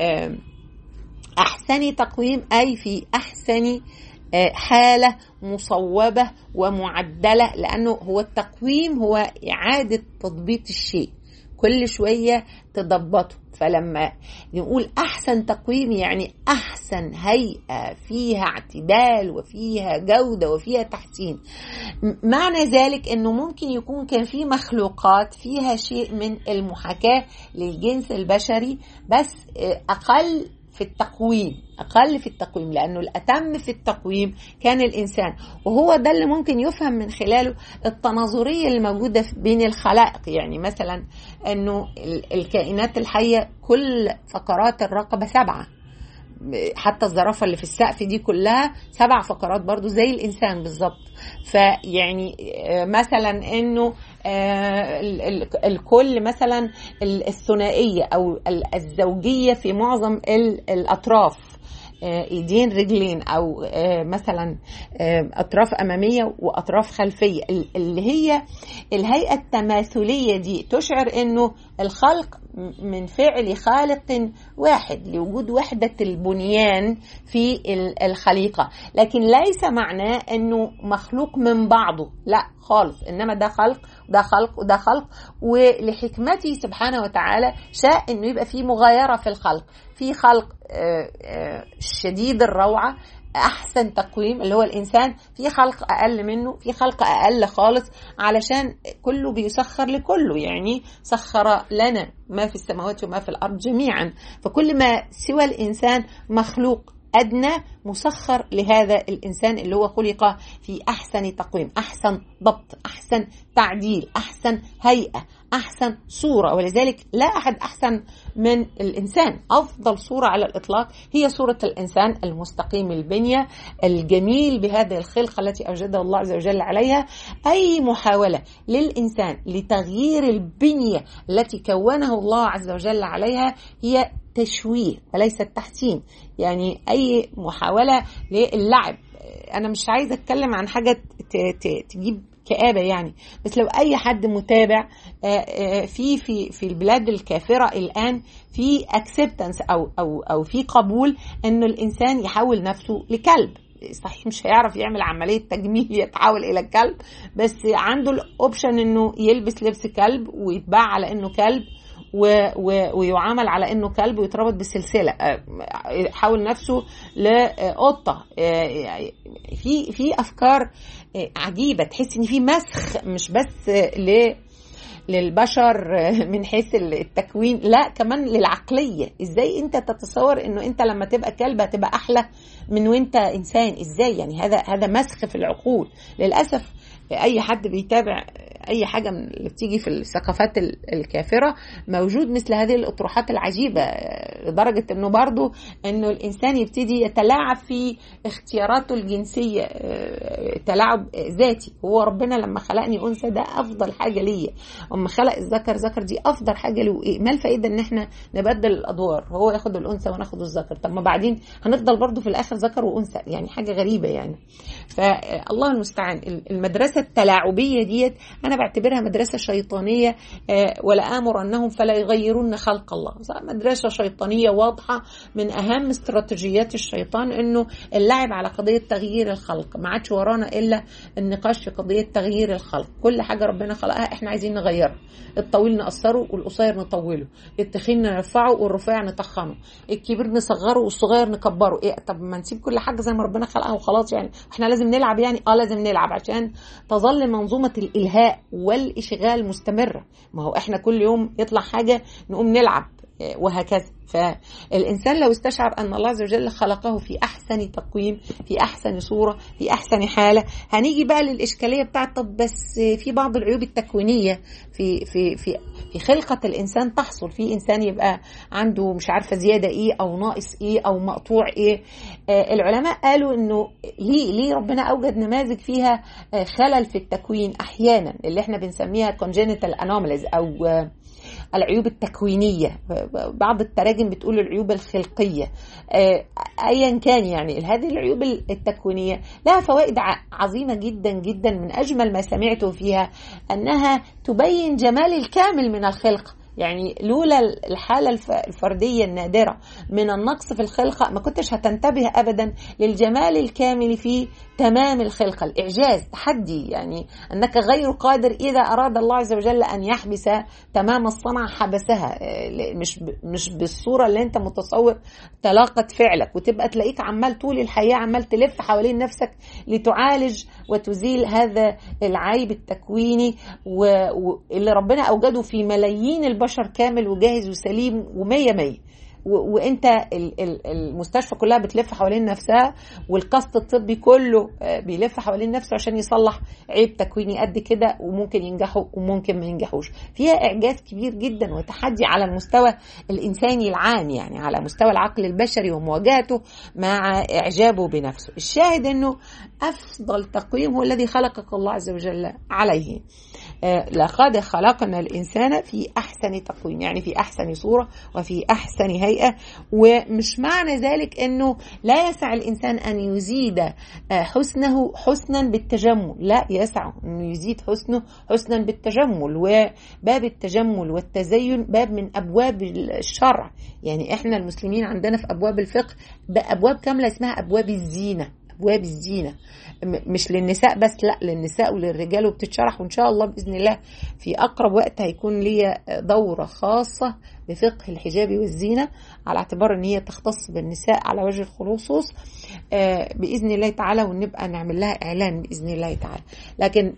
أحسن تقويم أي في أحسن حالة مصوبة ومعدلة لأنه هو التقويم هو إعادة تضبيط الشيء كل شوية تضبطه فلما نقول أحسن تقويم يعني أحسن هيئة فيها اعتدال وفيها جودة وفيها تحسين معنى ذلك أنه ممكن يكون كان في مخلوقات فيها شيء من المحاكاة للجنس البشري بس أقل في التقويم أقل في التقويم لأنه الأتم في التقويم كان الإنسان وهو ده اللي ممكن يفهم من خلاله التناظرية الموجودة بين الخلائق يعني مثلا أنه الكائنات الحية كل فقرات الرقبة سبعة حتى الزرافه اللي في السقف دي كلها سبع فقرات برضو زي الانسان بالظبط فيعني مثلا انه الكل مثلا الثنائيه او الزوجيه في معظم الاطراف ايدين رجلين او مثلا اطراف اماميه واطراف خلفيه اللي هي الهيئه التماثليه دي تشعر انه الخلق من فعل خالق واحد لوجود وحده البنيان في الخليقه لكن ليس معناه انه مخلوق من بعضه لا خالص انما ده خلق وده خلق وده خلق ولحكمته سبحانه وتعالى شاء انه يبقى في مغايره في الخلق في خلق شديد الروعه احسن تقويم اللي هو الانسان في خلق اقل منه في خلق اقل خالص علشان كله بيسخر لكله يعني سخر لنا ما في السماوات وما في الارض جميعا فكل ما سوى الانسان مخلوق أدنى مسخر لهذا الإنسان اللي هو خلق في أحسن تقويم أحسن ضبط أحسن تعديل أحسن هيئة أحسن صورة ولذلك لا أحد أحسن من الإنسان أفضل صورة على الإطلاق هي صورة الإنسان المستقيم البنية الجميل بهذه الخلقة التي أوجدها الله عز وجل عليها أي محاولة للإنسان لتغيير البنية التي كونه الله عز وجل عليها هي تشويه وليس التحسين يعني اي محاوله للعب انا مش عايزه اتكلم عن حاجه تجيب كآبة يعني بس لو أي حد متابع في في في البلاد الكافرة الآن في اكسبتنس أو أو أو في قبول إنه الإنسان يحول نفسه لكلب صحيح مش هيعرف يعمل عملية تجميل يتحول إلى كلب بس عنده الأوبشن إنه يلبس لبس كلب ويتباع على إنه كلب و و ويعامل على انه كلب ويتربط بالسلسله يحول نفسه لقطه في في افكار عجيبه تحس ان في مسخ مش بس ل للبشر من حيث التكوين لا كمان للعقليه ازاي انت تتصور انه انت لما تبقى كلب هتبقى احلى من وانت انسان ازاي يعني هذا هذا مسخ في العقول للاسف اي حد بيتابع اي حاجه من اللي بتيجي في الثقافات الكافره موجود مثل هذه الاطروحات العجيبه لدرجه انه برضو انه الانسان يبتدي يتلاعب في اختياراته الجنسيه تلاعب ذاتي هو ربنا لما خلقني انثى ده افضل حاجه ليا اما خلق الذكر ذكر دي افضل حاجه له ايه ما الفائده ان احنا نبدل الادوار هو ياخد الانثى وناخد الذكر طب ما بعدين هنفضل برضو في الاخر ذكر وانثى يعني حاجه غريبه يعني فالله المستعان المدرسه التلاعبيه ديت انا بعتبرها مدرسه شيطانيه ولا امرنهم فلا يغيرن خلق الله مدرسه شيطانيه واضحه من اهم استراتيجيات الشيطان انه اللعب على قضيه تغيير الخلق ما عادش ورانا الا النقاش في قضيه تغيير الخلق كل حاجه ربنا خلقها احنا عايزين نغيرها الطويل نقصره والقصير نطوله التخين نرفعه والرفيع نتخنه الكبير نصغره والصغير نكبره ايه طب ما نسيب كل حاجه زي ما ربنا خلقها وخلاص يعني احنا لازم نلعب يعني اه لازم نلعب عشان تظل منظومه الالهاء والاشغال مستمره ما هو احنا كل يوم يطلع حاجه نقوم نلعب وهكذا فالإنسان لو استشعر أن الله عز وجل خلقه في أحسن تقويم في أحسن صورة في أحسن حالة هنيجي بقى للإشكالية بتاعت طب بس في بعض العيوب التكوينية في في في في خلقة الإنسان تحصل في إنسان يبقى عنده مش عارفة زيادة إيه أو ناقص إيه أو مقطوع إيه آه العلماء قالوا إنه ليه ليه ربنا أوجد نماذج فيها آه خلل في التكوين أحيانا اللي إحنا بنسميها congenital anomalies أو آه العيوب التكوينية بعض التراجم بتقول العيوب الخلقية أيا كان يعني هذه العيوب التكوينية لها فوائد عظيمة جدا جدا من أجمل ما سمعته فيها أنها تبين جمال الكامل من الخلقة يعني لولا الحالة الفردية النادرة من النقص في الخلقة ما كنتش هتنتبه أبدا للجمال الكامل في تمام الخلقة الإعجاز تحدي يعني أنك غير قادر إذا أراد الله عز وجل أن يحبس تمام الصنعة حبسها مش مش بالصورة اللي أنت متصور تلاقت فعلك وتبقى تلاقيك عمال طول الحياة عمال تلف حوالين نفسك لتعالج وتزيل هذا العيب التكويني واللي ربنا أوجده في ملايين البشر كامل وجاهز وسليم ومية مية وانت المستشفى كلها بتلف حوالين نفسها والقسط الطبي كله بيلف حوالين نفسه عشان يصلح عيب تكويني قد كده وممكن ينجحوا وممكن ما ينجحوش فيها اعجاز كبير جدا وتحدي على المستوى الانساني العام يعني على مستوى العقل البشري ومواجهته مع اعجابه بنفسه الشاهد انه افضل تقويم هو الذي خلقك الله عز وجل عليه لقد خلقنا الإنسان في أحسن تقويم يعني في أحسن صورة وفي أحسن هيئة ومش معنى ذلك أنه لا يسع الإنسان أن يزيد حسنه حسنا بالتجمل لا يسع أنه يزيد حسنه حسنا بالتجمل وباب التجمل والتزين باب من أبواب الشرع يعني إحنا المسلمين عندنا في أبواب الفقه أبواب كاملة اسمها أبواب الزينة ابواب الزينه مش للنساء بس لا للنساء وللرجال وبتتشرح وان شاء الله باذن الله في اقرب وقت هيكون ليا دوره خاصه بفقه الحجاب والزينه على اعتبار ان هي تختص بالنساء على وجه الخصوص باذن الله تعالى ونبقى نعمل لها اعلان باذن الله تعالى لكن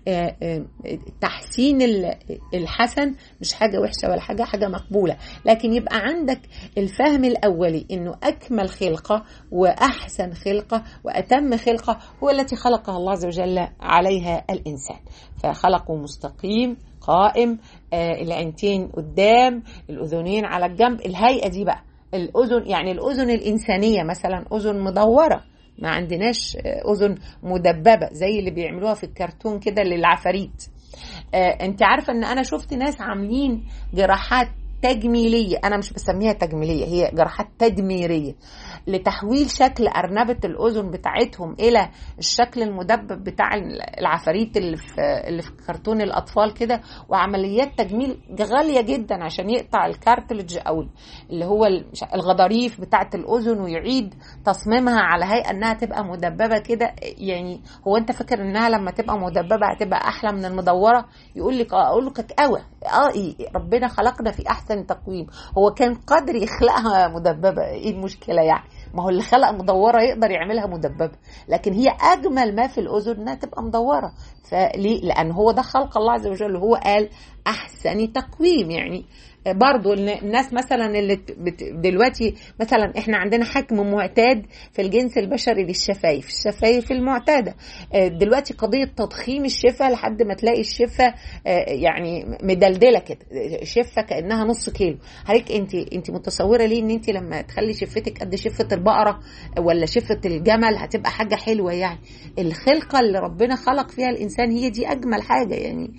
تحسين الحسن مش حاجه وحشه ولا حاجه حاجه مقبوله لكن يبقى عندك الفهم الاولي انه اكمل خلقه واحسن خلقه واتم خلقه هو التي خلقها الله عز وجل عليها الانسان فخلقه مستقيم قائم آه العينتين قدام الاذنين على الجنب الهيئه دي بقى الاذن يعني الاذن الانسانيه مثلا اذن مدوره ما عندناش اذن مدببه زي اللي بيعملوها في الكرتون كده للعفاريت آه انت عارفه ان انا شفت ناس عاملين جراحات تجميليه انا مش بسميها تجميليه هي جراحات تدميريه لتحويل شكل ارنبه الاذن بتاعتهم الى الشكل المدبب بتاع العفاريت اللي في اللي في كرتون الاطفال كده وعمليات تجميل غاليه جدا عشان يقطع الكارتلج او اللي هو الغضاريف بتاعه الاذن ويعيد تصميمها على هيئه انها تبقى مدببه كده يعني هو انت فاكر انها لما تبقى مدببه هتبقى احلى من المدوره يقول لك اه اقول لك قوي اه ربنا خلقنا في احسن تقويم هو كان قادر يخلقها مدببه ايه المشكله يعني ما هو اللي خلق مدوره يقدر يعملها مدببه لكن هي اجمل ما في الاذن انها تبقى مدوره فليه لان هو ده خلق الله عز وجل هو قال احسن تقويم يعني برضو الناس مثلا اللي دلوقتي مثلا احنا عندنا حجم معتاد في الجنس البشري للشفايف الشفايف المعتادة دلوقتي قضية تضخيم الشفة لحد ما تلاقي الشفة يعني مدلدلة كده شفة كأنها نص كيلو حضرتك انت انت متصورة ليه ان انت لما تخلي شفتك قد شفة البقرة ولا شفة الجمل هتبقى حاجة حلوة يعني الخلقة اللي ربنا خلق فيها الانسان هي دي اجمل حاجة يعني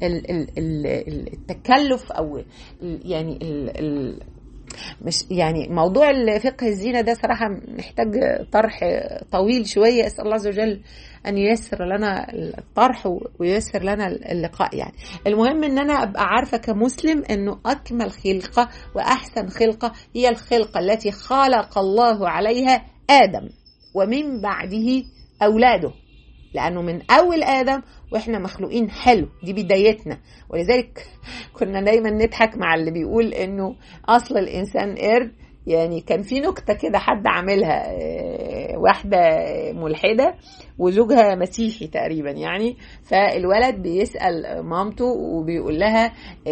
التكلف او يعني ال ال مش يعني موضوع فقه الزينه ده صراحه محتاج طرح طويل شويه اسال الله عز وجل ان ييسر لنا الطرح وييسر لنا اللقاء يعني المهم ان انا ابقى عارفه كمسلم انه اكمل خلقه واحسن خلقه هي الخلقه التي خلق الله عليها ادم ومن بعده اولاده لانه من اول ادم واحنا مخلوقين حلو دي بدايتنا ولذلك كنا دايما نضحك مع اللي بيقول انه اصل الانسان قرد يعني كان في نكته كده حد عاملها واحده ملحده وزوجها مسيحي تقريبا يعني فالولد بيسال مامته وبيقول لها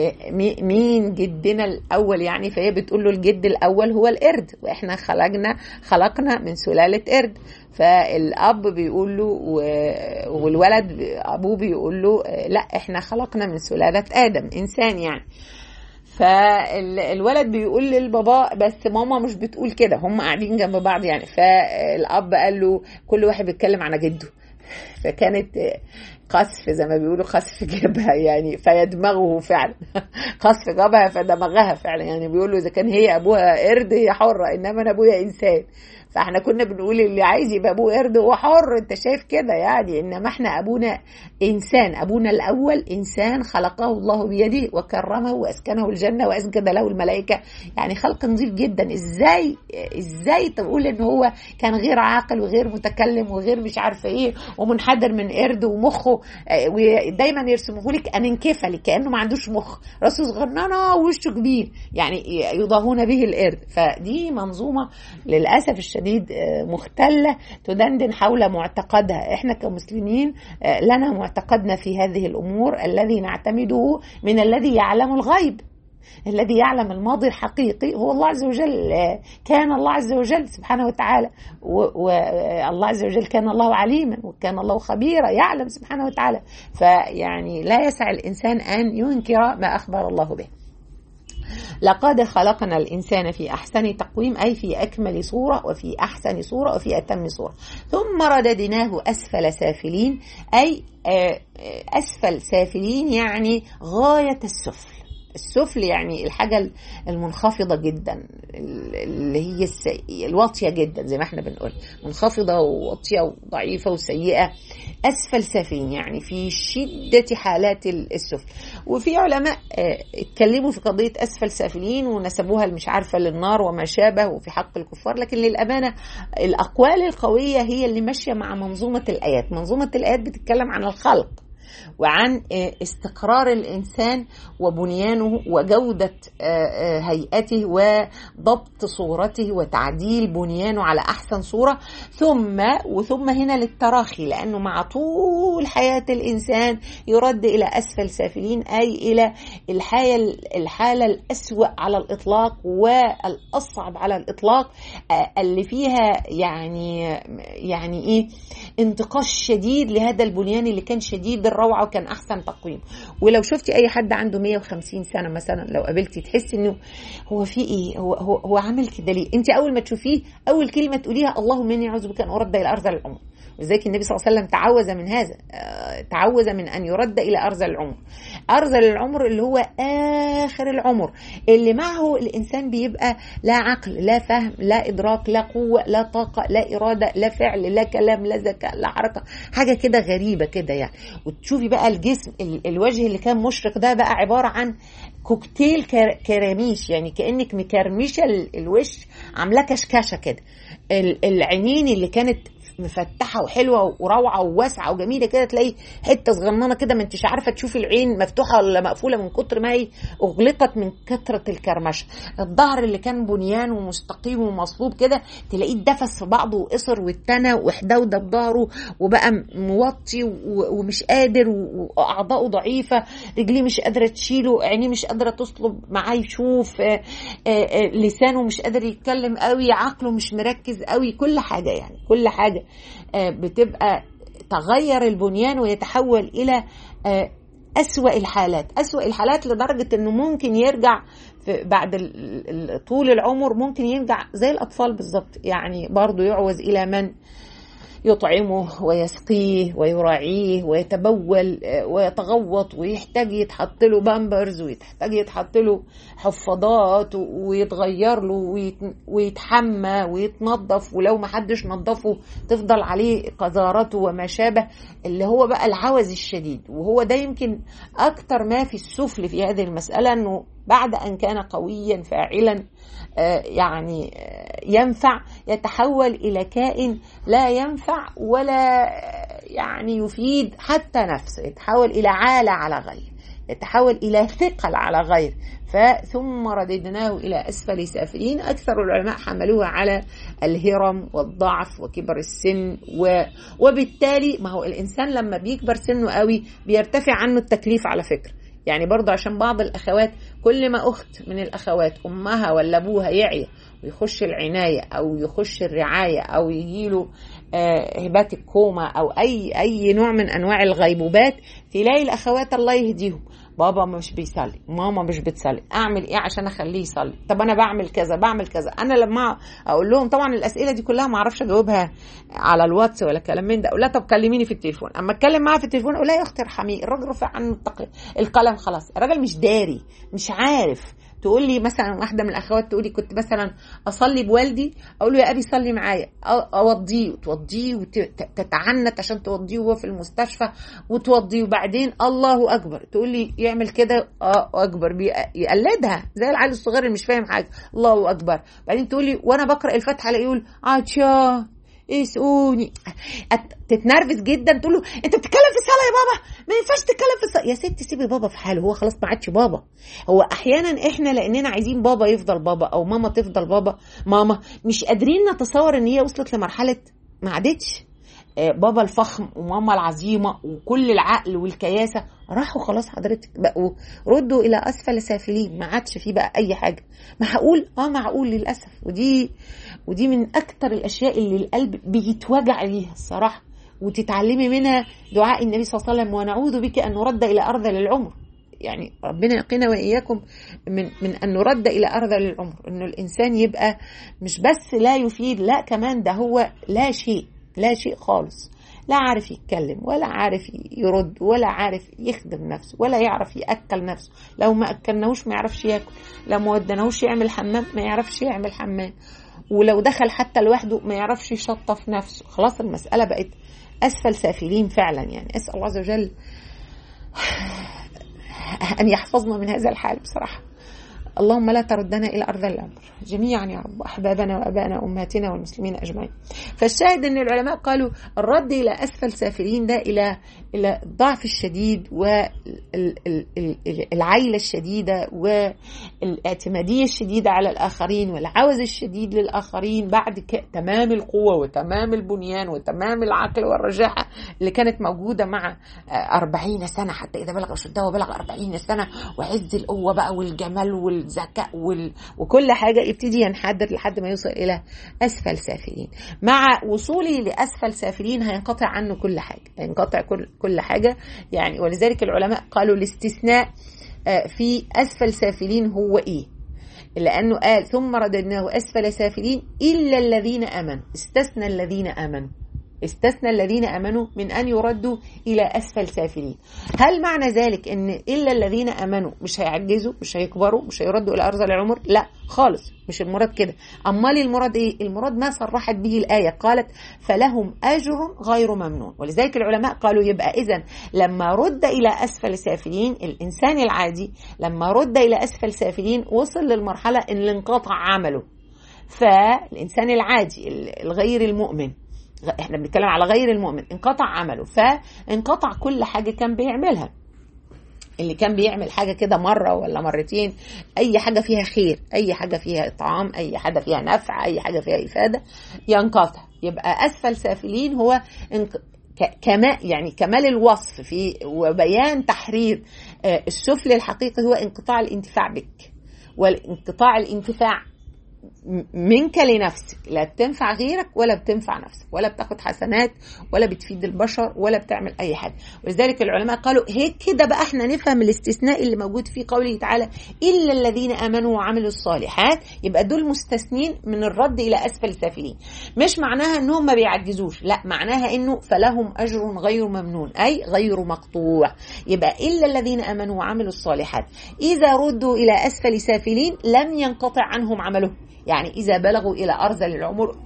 مين جدنا الاول يعني فهي بتقول له الجد الاول هو القرد واحنا خلقنا خلقنا من سلاله قرد فالاب بيقول له والولد ابوه بيقول له لا احنا خلقنا من سلاله ادم انسان يعني فالولد بيقول للبابا بس ماما مش بتقول كده هم قاعدين جنب بعض يعني فالاب قال له كل واحد بيتكلم على جده فكانت قذف زي ما بيقولوا قذف جبهه يعني فيدمغه فعلا قذف جبهه فدمغها فعلا يعني بيقولوا اذا كان هي ابوها قرد هي حره انما انا ابويا انسان فاحنا كنا بنقول اللي عايز يبقى ابوه قرد هو حر انت شايف كده يعني انما احنا ابونا انسان ابونا الاول انسان خلقه الله بيده وكرمه واسكنه الجنه واسجد له الملائكه يعني خلق نظيف جدا ازاي ازاي تقول ان هو كان غير عاقل وغير متكلم وغير مش عارفه ايه ومنحدر من قرد ومخه ودايما يرسموه لك انكفلي كانه ما عندوش مخ راسه صغننه ووشه كبير يعني يضاهون به القرد فدي منظومه للاسف الشديد مختله تدندن حول معتقدها احنا كمسلمين لنا معتقدنا في هذه الامور الذي نعتمده من الذي يعلم الغيب الذي يعلم الماضي الحقيقي هو الله عز وجل كان الله عز وجل سبحانه وتعالى والله عز وجل كان الله عليما وكان الله خبيرا يعلم سبحانه وتعالى فيعني لا يسع الانسان ان ينكر ما اخبر الله به لقد خلقنا الإنسان في أحسن تقويم أي في أكمل صورة وفي أحسن صورة وفي أتم صورة ثم رددناه أسفل سافلين أي أسفل سافلين يعني غاية السفل السفل يعني الحاجة المنخفضة جدا اللي هي الواطية جدا زي ما احنا بنقول منخفضة وواطية وضعيفة وسيئة أسفل سافلين يعني في شدة حالات السفل وفي علماء اتكلموا في قضية أسفل سافلين ونسبوها مش عارفة للنار وما شابه وفي حق الكفار لكن للأمانة الأقوال القوية هي اللي ماشية مع منظومة الآيات منظومة الآيات بتتكلم عن الخلق وعن استقرار الانسان وبنيانه وجوده هيئته وضبط صورته وتعديل بنيانه على احسن صوره ثم وثم هنا للتراخي لانه مع طول حياه الانسان يرد الى اسفل سافلين اي الى الحاله الحاله الاسوا على الاطلاق والاصعب على الاطلاق اللي فيها يعني يعني ايه انتقاش شديد لهذا البنيان اللي كان شديد الروعه وكان احسن تقويم ولو شفتي اي حد عنده 150 سنه مثلا لو قابلتي تحسي انه هو في ايه هو هو, هو عامل كده ليه انت اول ما تشوفيه اول كلمه تقوليها اللهم اني اعوذ بك ان ارد الى ارض العمر ولذلك النبي صلى الله عليه وسلم تعوذ من هذا تعوذ من ان يرد الى ارذل العمر ارذل العمر اللي هو اخر العمر اللي معه الانسان بيبقى لا عقل لا فهم لا ادراك لا قوه لا طاقه لا اراده لا فعل لا كلام لا ذكاء لا حركه حاجه كده غريبه كده يعني وتشوفي بقى الجسم الوجه اللي كان مشرق ده بقى عباره عن كوكتيل كراميش يعني كانك مكرمشه الوش عاملاه كشكشه كده العينين اللي كانت مفتحه وحلوه وروعه وواسعه وجميله كده تلاقي حته صغننه كده ما انتش عارفه تشوفي العين مفتوحه ولا مقفوله من كتر ما هي اغلقت من كثره الكرمشه الظهر اللي كان بنيان ومستقيم ومصلوب كده تلاقيه اتدفس في بعضه وقصر واتنى وحدوده بظهره وبقى موطي ومش قادر واعضائه ضعيفه رجليه مش قادره تشيله عينيه مش قادره تصلب معاه يشوف لسانه مش قادر يتكلم قوي عقله مش مركز قوي كل حاجه يعني كل حاجه بتبقى تغير البنيان ويتحول الى أسوأ الحالات أسوأ الحالات لدرجة أنه ممكن يرجع بعد طول العمر ممكن يرجع زي الأطفال بالظبط يعني برضو يعوز إلى من يطعمه ويسقيه ويراعيه ويتبول ويتغوط ويحتاج يتحط له بامبرز ويحتاج يتحط له حفاضات ويتغير له ويتحمى ويتنظف ولو ما حدش نظفه تفضل عليه قذارته وما شابه اللي هو بقى العوز الشديد وهو ده يمكن اكتر ما في السفل في هذه المساله انه بعد ان كان قويا فاعلا يعني ينفع يتحول الى كائن لا ينفع ولا يعني يفيد حتى نفسه يتحول الى عاله على غير يتحول الى ثقل على غير فثم رددناه الى اسفل سافلين اكثر العلماء حملوها على الهرم والضعف وكبر السن و... وبالتالي ما هو الانسان لما بيكبر سنه قوي بيرتفع عنه التكليف على فكره يعني برضه عشان بعض الاخوات كل ما اخت من الاخوات امها ولا ابوها يعي ويخش العنايه او يخش الرعايه او يجيله هبات الكوما او اي اي نوع من انواع الغيبوبات تلاقي الاخوات الله يهديهم بابا مش بيصلي ماما مش بتصلي اعمل ايه عشان اخليه يصلي طب انا بعمل كذا بعمل كذا انا لما اقول لهم طبعا الاسئله دي كلها ما اعرفش اجاوبها على الواتس ولا كلام من ده اقول لها طب كلميني في التليفون اما اتكلم معاها في التليفون اقول لها يا اختي ارحمي الراجل رفع عنه القلم خلاص الراجل مش داري مش عارف تقول لي مثلا واحده من الاخوات تقول لي كنت مثلا اصلي بوالدي اقول له يا ابي صلي معايا اوضيه وتوضيه وتتعنت عشان توضيه وهو في المستشفى وتوضيه وبعدين الله اكبر تقول لي يعمل كده اه اكبر يقلدها زي العيل الصغير اللي مش فاهم حاجه الله اكبر بعدين تقول لي وانا بقرا الفاتحه الاقيه يقول عطشان اسقوني تتنرفز جدا تقول له انت بتتكلم في الصلاه يا بابا ما ينفعش تتكلم في الصلاه يا ست سيبي بابا في حاله هو خلاص ما عادش بابا هو احيانا احنا لاننا عايزين بابا يفضل بابا او ماما تفضل بابا ماما مش قادرين نتصور ان هي وصلت لمرحله ما عادتش بابا الفخم وماما العظيمه وكل العقل والكياسه راحوا خلاص حضرتك بقوا ردوا الى اسفل سافلين ما عادش فيه بقى اي حاجه معقول اه معقول للاسف ودي ودي من اكتر الاشياء اللي القلب بيتوجع ليها الصراحه وتتعلمي منها دعاء النبي صلى الله عليه وسلم ونعوذ بك ان نرد الى ارض العمر يعني ربنا يقينا واياكم من من ان نرد الى ارذل العمر انه الانسان يبقى مش بس لا يفيد لا كمان ده هو لا شيء لا شيء خالص لا عارف يتكلم ولا عارف يرد ولا عارف يخدم نفسه ولا يعرف ياكل نفسه لو ما اكلناهوش ما يعرفش ياكل لو ما ودناهوش يعمل حمام ما يعرفش يعمل حمام ولو دخل حتى لوحده ما يعرفش يشطف نفسه خلاص المساله بقت اسفل سافلين فعلا يعني اسال الله عز وجل ان يحفظنا من هذا الحال بصراحه اللهم لا تردنا الى ارض الامر جميعا يا رب احبابنا وابائنا وامهاتنا والمسلمين اجمعين فالشاهد ان العلماء قالوا الرد الى اسفل سافلين ده الى الى الضعف الشديد والعيله الشديده والاعتماديه الشديده على الاخرين والعوز الشديد للاخرين بعد تمام القوه وتمام البنيان وتمام العقل والرجاحه اللي كانت موجوده مع أربعين سنه حتى اذا بلغ اشده وبلغ أربعين سنه وعز القوه بقى والجمال وال والذكاء وال... وكل حاجة يبتدي ينحدر لحد ما يوصل إلى أسفل سافلين مع وصوله لأسفل سافلين هينقطع عنه كل حاجة هينقطع كل, كل حاجة يعني ولذلك العلماء قالوا الاستثناء في أسفل سافلين هو إيه لأنه قال ثم رددناه أسفل سافلين إلا الذين آمنوا استثنى الذين آمنوا استثنى الذين امنوا من ان يردوا الى اسفل سافلين هل معنى ذلك ان الا الذين امنوا مش هيعجزوا مش هيكبروا مش هيردوا الى ارض العمر لا خالص مش المراد كده امال المراد ايه المراد ما صرحت به الايه قالت فلهم اجر غير ممنون ولذلك العلماء قالوا يبقى اذا لما رد الى اسفل سافلين الانسان العادي لما رد الى اسفل سافلين وصل للمرحله ان انقطع عمله فالانسان العادي الغير المؤمن احنا بنتكلم على غير المؤمن انقطع عمله فانقطع كل حاجه كان بيعملها اللي كان بيعمل حاجه كده مره ولا مرتين اي حاجه فيها خير اي حاجه فيها اطعام اي حاجه فيها نفع اي حاجه فيها افاده ينقطع يبقى اسفل سافلين هو انق... كما يعني كمال الوصف في وبيان تحرير السفل الحقيقي هو انقطاع الانتفاع بك والانقطاع الانتفاع منك لنفسك لا بتنفع غيرك ولا بتنفع نفسك ولا بتاخد حسنات ولا بتفيد البشر ولا بتعمل اي حاجه ولذلك العلماء قالوا هيك كده بقى احنا نفهم الاستثناء اللي موجود في قوله تعالى الا الذين امنوا وعملوا الصالحات يبقى دول مستثنين من الرد الى اسفل سافلين مش معناها انهم ما بيعجزوش لا معناها انه فلهم اجر غير ممنون اي غير مقطوع يبقى الا الذين امنوا وعملوا الصالحات اذا ردوا الى اسفل سافلين لم ينقطع عنهم عملهم يعني إذا بلغوا إلى أرذل العمر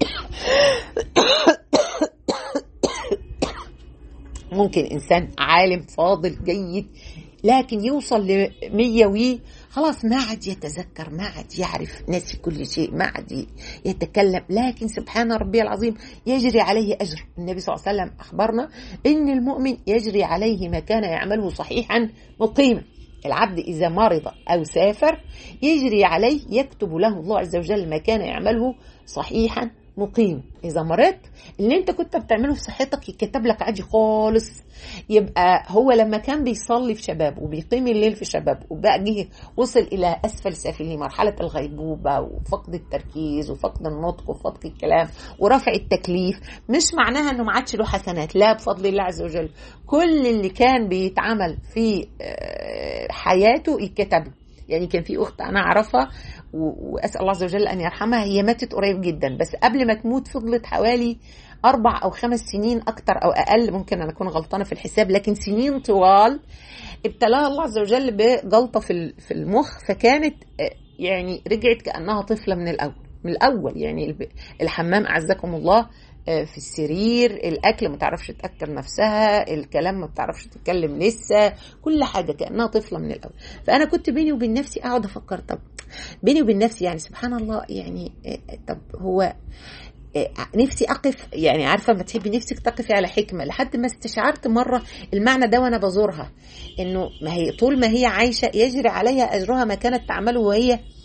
ممكن إنسان عالم فاضل جيد لكن يوصل ل 100 وي خلاص ما عاد يتذكر ما عاد يعرف ناسي كل شيء ما عاد يتكلم لكن سبحان ربي العظيم يجري عليه أجر النبي صلى الله عليه وسلم أخبرنا إن المؤمن يجري عليه ما كان يعمله صحيحا مقيما العبد إذا مرض أو سافر يجري عليه يكتب له الله عز وجل ما كان يعمله صحيحا مقيم إذا مرضت اللي أنت كنت بتعمله في صحتك يتكتب لك عادي خالص يبقى هو لما كان بيصلي في شباب وبيقيم الليل في شباب وبقى جه وصل إلى أسفل سافلين مرحلة الغيبوبة وفقد التركيز وفقد النطق وفقد الكلام ورفع التكليف مش معناها إنه ما عادش له حسنات لا بفضل الله عز وجل كل اللي كان بيتعمل في حياته يتكتب له يعني كان في اخت انا اعرفها واسال الله عز وجل ان يرحمها هي ماتت قريب جدا بس قبل ما تموت فضلت حوالي اربع او خمس سنين اكتر او اقل ممكن انا اكون غلطانه في الحساب لكن سنين طوال ابتلاها الله عز وجل بجلطه في في المخ فكانت يعني رجعت كانها طفله من الاول من الاول يعني الحمام اعزكم الله في السرير الاكل ما تعرفش تاكل نفسها الكلام ما بتعرفش تتكلم لسه كل حاجه كانها طفله من الاول فانا كنت بيني وبين نفسي اقعد افكر طب بيني وبين نفسي يعني سبحان الله يعني طب هو نفسي اقف يعني عارفه ما تحبي نفسك تقفي على حكمه لحد ما استشعرت مره المعنى ده وانا بزورها انه ما هي طول ما هي عايشه يجري عليها اجرها ما كانت تعمله وهي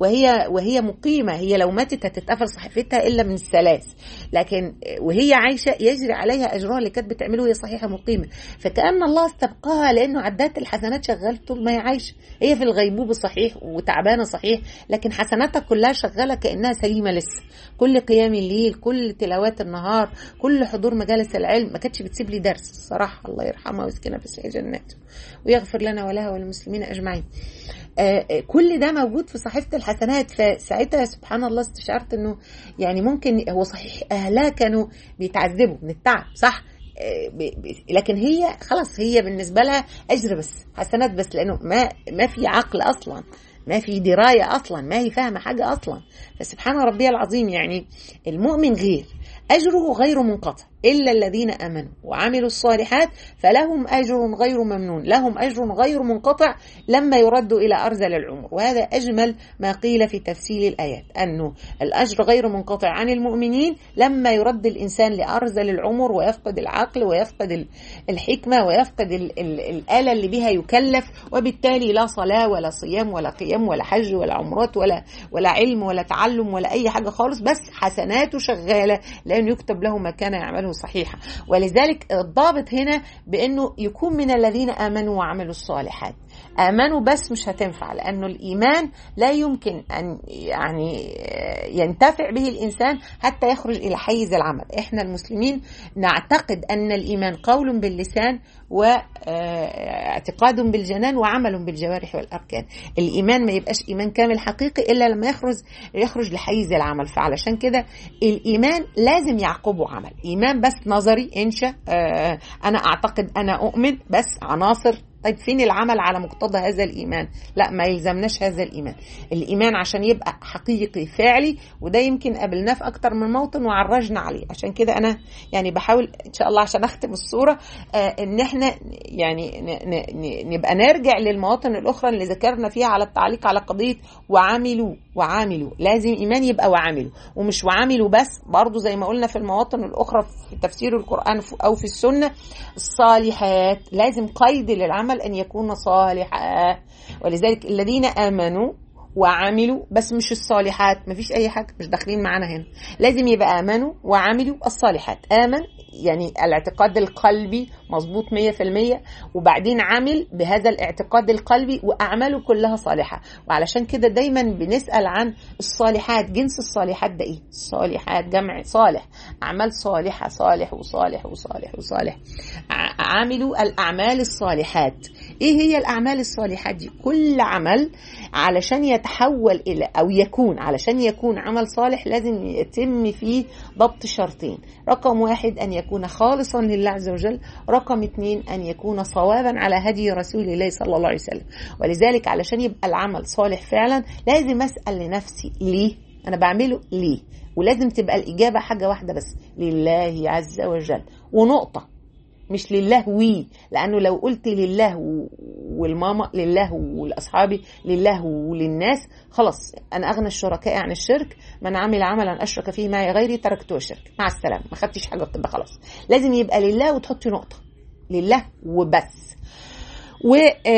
وهي وهي مقيمه هي لو ماتت هتتقفل صحيفتها الا من الثلاث لكن وهي عايشه يجري عليها اجرها اللي كانت بتعمله وهي صحيحه مقيمه فكان الله استبقاها لانه عدات الحسنات شغاله طول ما هي عايشه هي في الغيبوبه صحيح وتعبانه صحيح لكن حسناتها كلها شغاله كانها سليمه لسه كل قيام الليل كل تلاوات النهار كل حضور مجالس العلم ما كانتش بتسيب لي درس الصراحه الله يرحمها ويسكنها في سعي جناته ويغفر لنا ولها وللمسلمين اجمعين آه كل ده موجود في صحيفه الحسنات فساعتها سبحان الله استشعرت انه يعني ممكن هو صحيح اهلها كانوا بيتعذبوا من التعب صح لكن هي خلاص هي بالنسبه لها اجر بس حسنات بس لانه ما ما في عقل اصلا ما في درايه اصلا ما هي فاهمه حاجه اصلا فسبحان ربي العظيم يعني المؤمن غير اجره غير منقطع الا الذين امنوا وعملوا الصالحات فلهم اجر غير ممنون لهم اجر غير منقطع لما يردوا الى ارذل العمر وهذا اجمل ما قيل في تفسير الايات انه الاجر غير منقطع عن المؤمنين لما يرد الانسان لارذل العمر ويفقد العقل ويفقد الحكمه ويفقد ال ال الاله اللي بها يكلف وبالتالي لا صلاه ولا صيام ولا قيام ولا حج ولا عمرات ولا ولا علم ولا تعلم ولا اي حاجه خالص بس حسناته شغاله لانه يكتب له ما كان يعمله صحيحة ولذلك الضابط هنا بأنه يكون من الذين آمنوا وعملوا الصالحات آمنوا بس مش هتنفع لأنه الإيمان لا يمكن أن يعني ينتفع به الإنسان حتى يخرج إلى حيز العمل إحنا المسلمين نعتقد أن الإيمان قول باللسان واعتقاد بالجنان وعمل بالجوارح والأركان الإيمان ما يبقاش إيمان كامل حقيقي إلا لما يخرج يخرج لحيز العمل فعلشان كده الإيمان لازم يعقبه عمل إيمان بس نظري إنشا أنا أعتقد أنا أؤمن بس عناصر طيب فين العمل على مقتضى هذا الايمان لا ما يلزمناش هذا الايمان الايمان عشان يبقى حقيقي فعلي وده يمكن قابلناه في اكتر من موطن وعرجنا عليه عشان كده انا يعني بحاول ان شاء الله عشان اختم الصوره آه ان احنا يعني ن ن نبقى نرجع للمواطن الاخرى اللي ذكرنا فيها على التعليق على قضيه وعاملوا وعاملوا لازم ايمان يبقى وعاملوا ومش وعاملوا بس برضو زي ما قلنا في المواطن الاخرى في تفسير القران او في السنه الصالحات لازم قيد للعمل العمل أن يكون صالحا ولذلك الذين آمنوا وعملوا بس مش الصالحات مفيش أي حاجة مش داخلين معانا هنا لازم يبقى آمنوا وعملوا الصالحات آمن يعني الاعتقاد القلبي مظبوط 100% وبعدين عمل بهذا الاعتقاد القلبي وأعماله كلها صالحة وعلشان كده دايما بنسأل عن الصالحات جنس الصالحات ده إيه الصالحات جمع صالح أعمال صالحة صالح وصالح وصالح وصالح عملوا الأعمال الصالحات إيه هي الأعمال الصالحات دي كل عمل علشان يتحول إلى أو يكون علشان يكون عمل صالح لازم يتم فيه ضبط شرطين رقم واحد أن يكون خالصا لله عز وجل رقم اثنين أن يكون صوابا على هدي رسول الله صلى الله عليه وسلم ولذلك علشان يبقى العمل صالح فعلا لازم أسأل لنفسي ليه أنا بعمله ليه ولازم تبقى الإجابة حاجة واحدة بس لله عز وجل ونقطة مش لله وي لانه لو قلت لله والماما لله ولاصحابي لله وللناس خلاص انا اغنى الشركاء عن الشرك من عمل عملا اشرك فيه معي غيري تركته الشرك مع السلامه ما خدتش حاجه بتبقى خلاص لازم يبقى لله وتحطي نقطه لله وبس و...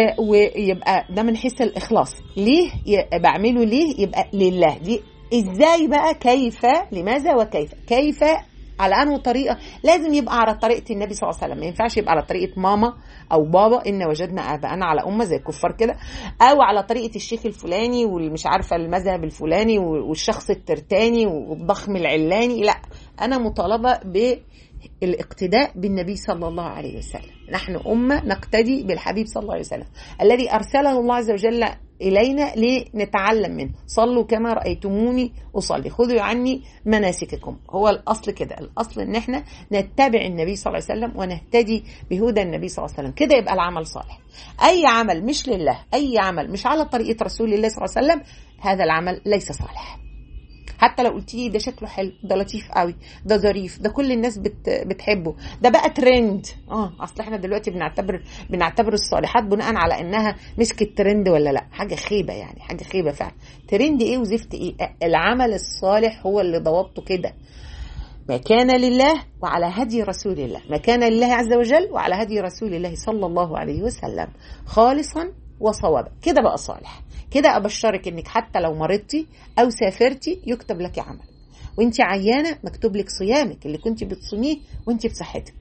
ويبقى ده من حيث الاخلاص ليه بعمله ليه يبقى لله دي ازاي بقى كيف لماذا وكيف كيف على انه طريقه لازم يبقى على طريقه النبي صلى الله عليه وسلم ما ينفعش يبقى على طريقه ماما او بابا ان وجدنا اباءنا على امه زي الكفار كده او على طريقه الشيخ الفلاني والمش عارفه المذهب الفلاني والشخص الترتاني والضخم العلاني لا انا مطالبه ب الاقتداء بالنبي صلى الله عليه وسلم نحن أمة نقتدي بالحبيب صلى الله عليه وسلم الذي أرسله الله عز وجل إلينا لنتعلم منه صلوا كما رأيتموني أصلي خذوا عني مناسككم هو الأصل كده الأصل إن احنا نتبع النبي صلى الله عليه وسلم ونهتدي بهدى النبي صلى الله عليه وسلم كده يبقى العمل صالح أي عمل مش لله أي عمل مش على طريقة رسول الله صلى الله عليه وسلم هذا العمل ليس صالح حتى لو قلت لي ده شكله حلو ده لطيف قوي ده ظريف ده كل الناس بت بتحبه ده بقى ترند اه اصل احنا دلوقتي بنعتبر بنعتبر الصالحات بناء على انها مسكت ترند ولا لا حاجه خيبه يعني حاجه خيبه فعلا ترند ايه وزفت ايه العمل الصالح هو اللي ضبطه كده ما كان لله وعلى هدي رسول الله ما كان لله عز وجل وعلى هدي رسول الله صلى الله عليه وسلم خالصا وصوابا كده بقى صالح كده ابشرك انك حتى لو مرضتي او سافرتي يكتب لك عمل وانت عيانه مكتوب لك صيامك اللي كنت بتصوميه وانت بصحتك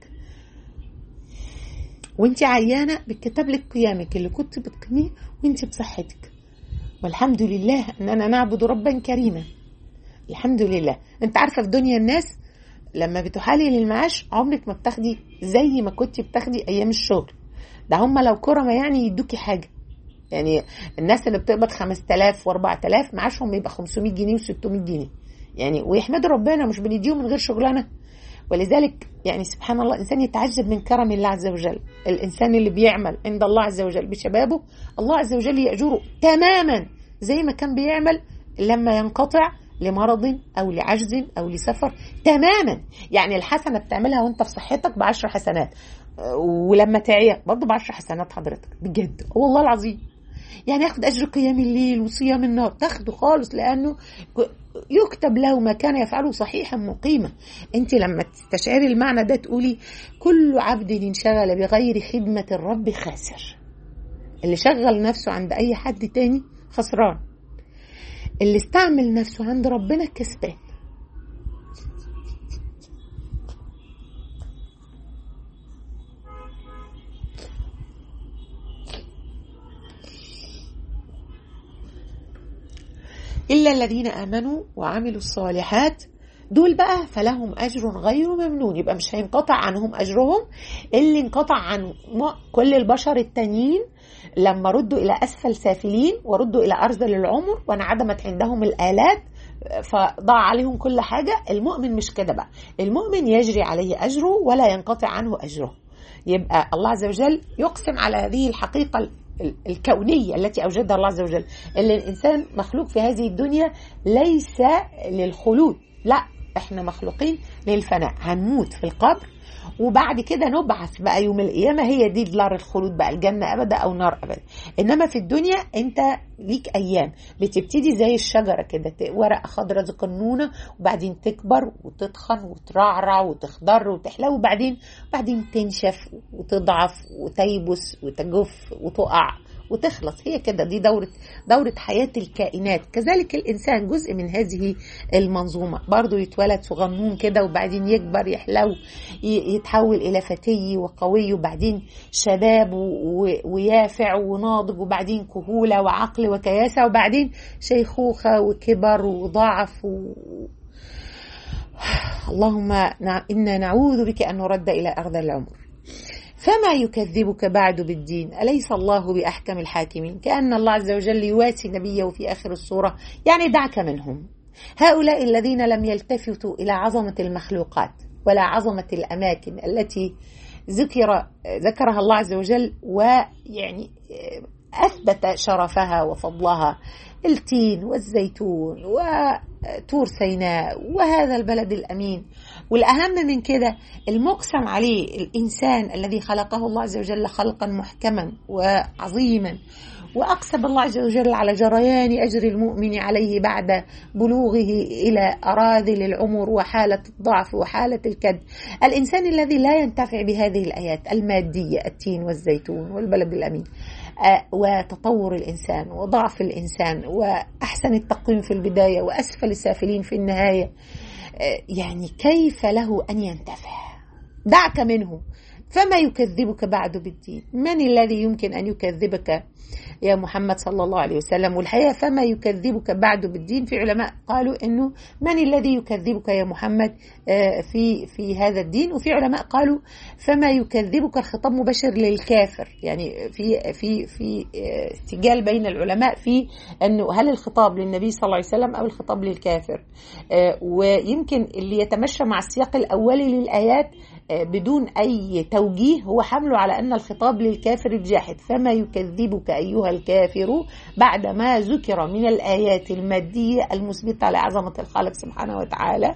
وانت عيانه بيتكتب لك قيامك اللي كنت بتقيميه وانت بصحتك والحمد لله اننا نعبد ربا كريما الحمد لله انت عارفه في دنيا الناس لما بتحالي للمعاش عمرك ما بتاخدي زي ما كنت بتاخدي ايام الشغل ده هم لو كرمة يعني يدوكي حاجه يعني الناس اللي بتقبض 5000 و4000 معاشهم بيبقى 500 جنيه و600 جنيه يعني ويحمدوا ربنا مش بنديهم من غير شغلانه ولذلك يعني سبحان الله الانسان يتعجب من كرم الله عز وجل الانسان اللي بيعمل عند الله عز وجل بشبابه الله عز وجل ياجره تماما زي ما كان بيعمل لما ينقطع لمرض او لعجز او لسفر تماما يعني الحسنه بتعملها وانت في صحتك بعشر حسنات ولما تعيا برضه بعشر حسنات حضرتك بجد والله العظيم يعني ياخد اجر قيام الليل وصيام النهار تاخده خالص لانه يكتب له ما كان يفعله صحيحا مقيما انت لما تستشعري المعنى ده تقولي كل عبد انشغل بغير خدمة الرب خاسر اللي شغل نفسه عند اي حد تاني خسران اللي استعمل نفسه عند ربنا كسبان إلا الذين آمنوا وعملوا الصالحات دول بقى فلهم أجر غير ممنون يبقى مش هينقطع عنهم أجرهم اللي انقطع عن كل البشر التانيين لما ردوا إلى أسفل سافلين وردوا إلى أرذل العمر وانعدمت عندهم الآلات فضاع عليهم كل حاجة المؤمن مش كده بقى المؤمن يجري عليه أجره ولا ينقطع عنه أجره يبقى الله عز وجل يقسم على هذه الحقيقة الكونية التي أوجدها الله عز وجل اللي الإنسان مخلوق في هذه الدنيا ليس للخلود لا احنا مخلوقين للفناء هنموت في القبر وبعد كده نبعث بقى يوم القيامة هي دي دار الخلود بقى الجنة أبدا أو نار أبدا إنما في الدنيا أنت ليك أيام بتبتدي زي الشجرة كده ورقة خضراء قنونة وبعدين تكبر وتتخن وترعرع وتخضر وتحلو وبعدين بعدين تنشف وتضعف وتيبس وتجف وتقع وتخلص هي كده دي دورة دورة حياة الكائنات كذلك الإنسان جزء من هذه المنظومة برضو يتولد صغنون كده وبعدين يكبر يحلو يتحول إلى فتي وقوي وبعدين شباب ويافع وناضج وبعدين كهولة وعقل وكياسة وبعدين شيخوخة وكبر وضعف و... اللهم إنا نعوذ بك أن نرد إلى أرض العمر فما يكذبك بعد بالدين أليس الله بأحكم الحاكمين كأن الله عز وجل يواسي نبيه في آخر الصورة يعني دعك منهم هؤلاء الذين لم يلتفتوا إلى عظمة المخلوقات ولا عظمة الأماكن التي ذكر ذكرها الله عز وجل ويعني أثبت شرفها وفضلها التين والزيتون وتور سيناء وهذا البلد الأمين والأهم من كده المقسم عليه الإنسان الذي خلقه الله عز وجل خلقا محكما وعظيما وأقسم الله عز وجل على جريان أجر المؤمن عليه بعد بلوغه إلى أراذل العمر وحالة الضعف وحالة الكد الإنسان الذي لا ينتفع بهذه الآيات المادية التين والزيتون والبلد الأمين وتطور الإنسان وضعف الإنسان وأحسن التقويم في البداية وأسفل السافلين في النهاية يعني كيف له أن ينتفع دعك منه فما يكذبك بعد بالدين من الذي يمكن أن يكذبك يا محمد صلى الله عليه وسلم والحقيقة فما يكذبك بعد بالدين في علماء قالوا أنه من الذي يكذبك يا محمد في في هذا الدين وفي علماء قالوا فما يكذبك الخطاب مباشر للكافر يعني في في في استجال بين العلماء في أنه هل الخطاب للنبي صلى الله عليه وسلم أو الخطاب للكافر ويمكن اللي يتمشى مع السياق الأولي للآيات بدون أي توجيه هو حمله على أن الخطاب للكافر الجاحد فما يكذبك أيها الكافر بعد ما ذكر من الآيات المادية المثبتة على عظمة الخالق سبحانه وتعالى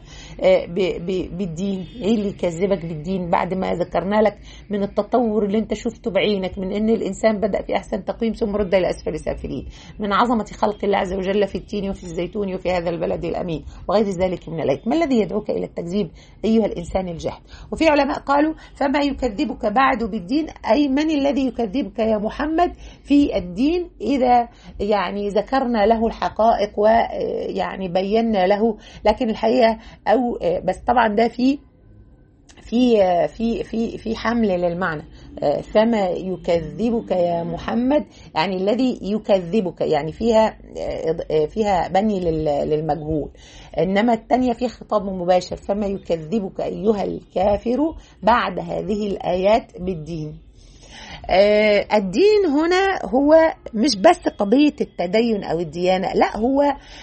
بالدين إيه اللي يكذبك بالدين بعد ما ذكرنا لك من التطور اللي انت شفته بعينك من أن الإنسان بدأ في أحسن تقويم ثم رد إلى أسفل سافلين من عظمة خلق الله عز وجل في التين وفي الزيتون وفي هذا البلد الأمين وغير ذلك من الآيات ما الذي يدعوك إلى التكذيب أيها الإنسان الجاحد وفي العلماء قالوا فما يكذبك بعد بالدين أي من الذي يكذبك يا محمد في الدين إذا يعني ذكرنا له الحقائق ويعني بينا له لكن الحقيقة أو بس طبعا ده في في في في في حمل للمعنى فما يكذبك يا محمد يعني الذي يكذبك يعني فيها فيها بني للمجهول انما الثانيه فيها خطاب مباشر فما يكذبك ايها الكافر بعد هذه الايات بالدين الدين هنا هو مش بس قضية التدين أو الديانة لا هو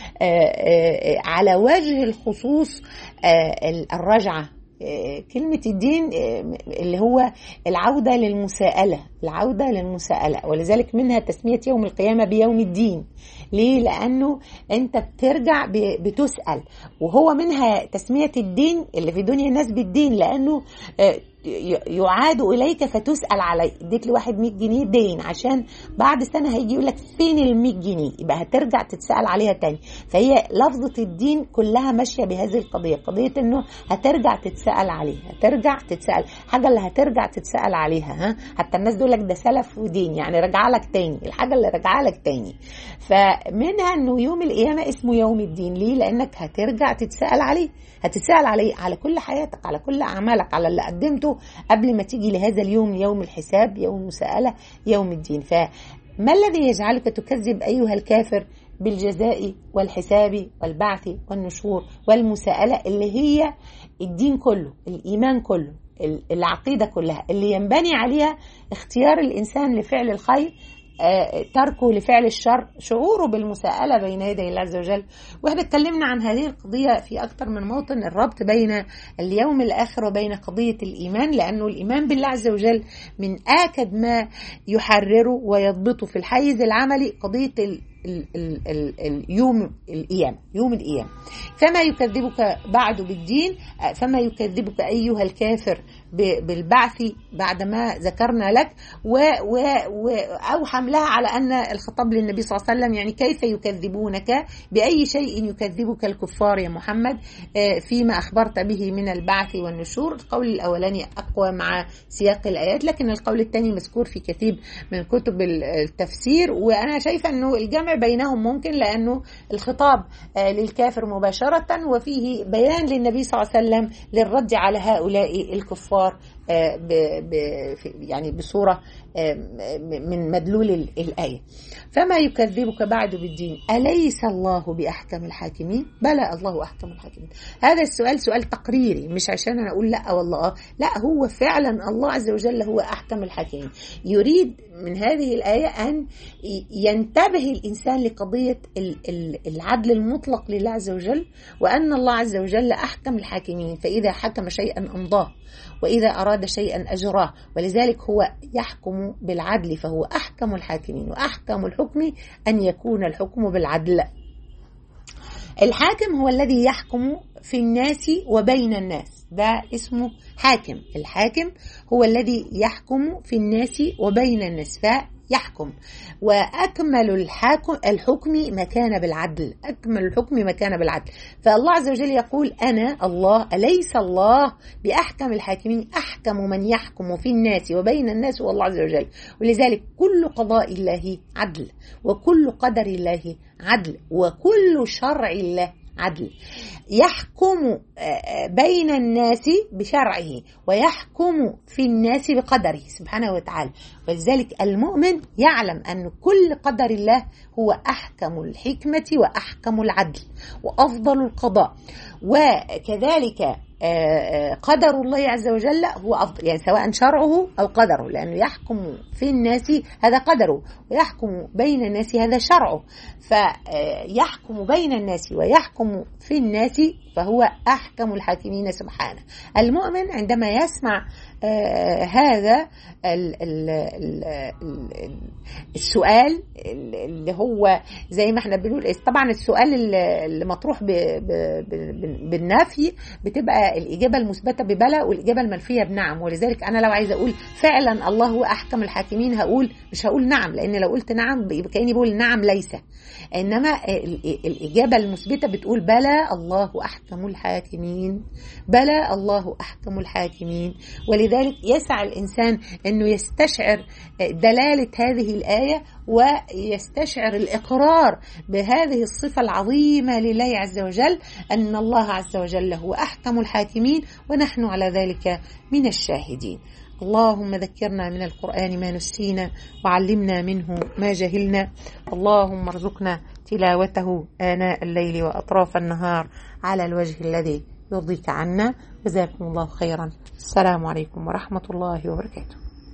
على وجه الخصوص الرجعة كلمة الدين اللي هو العودة للمساءلة العودة للمساءلة ولذلك منها تسمية يوم القيامة بيوم الدين ليه؟ لأنه أنت بترجع بتسأل وهو منها تسمية الدين اللي في دنيا الناس بالدين لأنه يعاد اليك فتسال عليه اديت لواحد 100 جنيه دين عشان بعد سنه هيجي يقول لك فين ال 100 جنيه يبقى هترجع تتسال عليها تاني فهي لفظه الدين كلها ماشيه بهذه القضيه قضيه انه هترجع تتسال عليها هترجع تتسال حاجه اللي هترجع تتسال عليها ها حتى الناس تقول لك ده سلف ودين يعني راجعه لك تاني الحاجه اللي راجعه لك تاني فمنها انه يوم القيامه اسمه يوم الدين ليه لانك هترجع تتسال عليه هتتسال عليه على كل حياتك على كل اعمالك على اللي قدمته قبل ما تيجي لهذا اليوم يوم الحساب يوم المساءلة يوم الدين فما الذي يجعلك تكذب أيها الكافر بالجزاء والحساب والبعث والنشور والمساءلة اللي هي الدين كله الإيمان كله العقيدة كلها اللي ينبني عليها اختيار الإنسان لفعل الخير تركه لفعل الشر شعوره بالمساءلة بين يدي الله عز وجل واحنا اتكلمنا عن هذه القضية في أكثر من موطن الربط بين اليوم الآخر وبين قضية الإيمان لأنه الإيمان بالله عز وجل من آكد ما يحرره ويضبطه في الحيز العملي قضية ال ال ال ال اليوم القيامة يوم القيامة فما يكذبك بعد بالدين فما يكذبك أيها الكافر بالبعث بعدما ذكرنا لك و و و أو حملها على أن الخطاب للنبي صلى الله عليه وسلم يعني كيف يكذبونك بأي شيء يكذبك الكفار يا محمد فيما أخبرت به من البعث والنشور القول الأولاني أقوى مع سياق الآيات لكن القول الثاني مذكور في كثير من كتب التفسير وأنا شايفة أنه الجمع بينهم ممكن لأنه الخطاب للكافر مباشرة وفيه بيان للنبي صلى الله عليه وسلم للرد على هؤلاء الكفار ب ب يعني بصورة من مدلول الآية فما يكذبك بعد بالدين أليس الله بأحكم الحاكمين بلى الله أحكم الحاكمين هذا السؤال سؤال تقريري مش عشان أنا أقول لا والله آه لا هو فعلا الله عز وجل هو أحكم الحاكمين يريد من هذه الآية أن ينتبه الإنسان لقضية العدل المطلق لله عز وجل وأن الله عز وجل أحكم الحاكمين فإذا حكم شيئا أمضاه وإذا أراد شيئا أجراه ولذلك هو يحكم بالعدل فهو أحكم الحاكمين وأحكم الحكم أن يكون الحكم بالعدل الحاكم هو الذي يحكم في الناس وبين الناس ده اسمه حاكم الحاكم هو الذي يحكم في الناس وبين الناس يحكم وأكمل الحاكم الحكم مكان بالعدل أكمل الحكم مكان بالعدل فالله عز وجل يقول أنا الله أليس الله بأحكم الحاكمين أحكم من يحكم في الناس وبين الناس هو الله عز وجل ولذلك كل قضاء الله عدل وكل قدر الله عدل وكل شرع الله عدل يحكم بين الناس بشرعه ويحكم في الناس بقدره سبحانه وتعالى ولذلك المؤمن يعلم أن كل قدر الله هو أحكم الحكمة وأحكم العدل وأفضل القضاء وكذلك قدر الله عز وجل هو أفضل يعني سواء شرعه أو قدره لأنه يحكم في الناس هذا قدره ويحكم بين الناس هذا شرعه فيحكم بين الناس ويحكم في الناس فهو أحكم الحاكمين سبحانه المؤمن عندما يسمع آه هذا ال ال ال ال السؤال اللي هو زي ما احنا بنقول طبعا السؤال اللي مطروح ب ب ب بالنفي بتبقى الاجابه المثبته ببلا والاجابه المنفيه بنعم ولذلك انا لو عايزه اقول فعلا الله هو احكم الحاكمين هقول مش هقول نعم لان لو قلت نعم يبقى كاني بقول نعم ليس انما الاجابه المثبته بتقول بلى الله احكم الحاكمين بلى الله احكم الحاكمين ولذلك يسعى الانسان انه يستشعر دلاله هذه الايه ويستشعر الاقرار بهذه الصفه العظيمه لله عز وجل ان الله عز وجل هو احكم الحاكمين ونحن على ذلك من الشاهدين اللهم ذكرنا من القرآن ما نسينا وعلمنا منه ما جهلنا اللهم ارزقنا تلاوته آناء الليل وأطراف النهار على الوجه الذي يرضيك عنا جزاكم الله خيرا السلام عليكم ورحمة الله وبركاته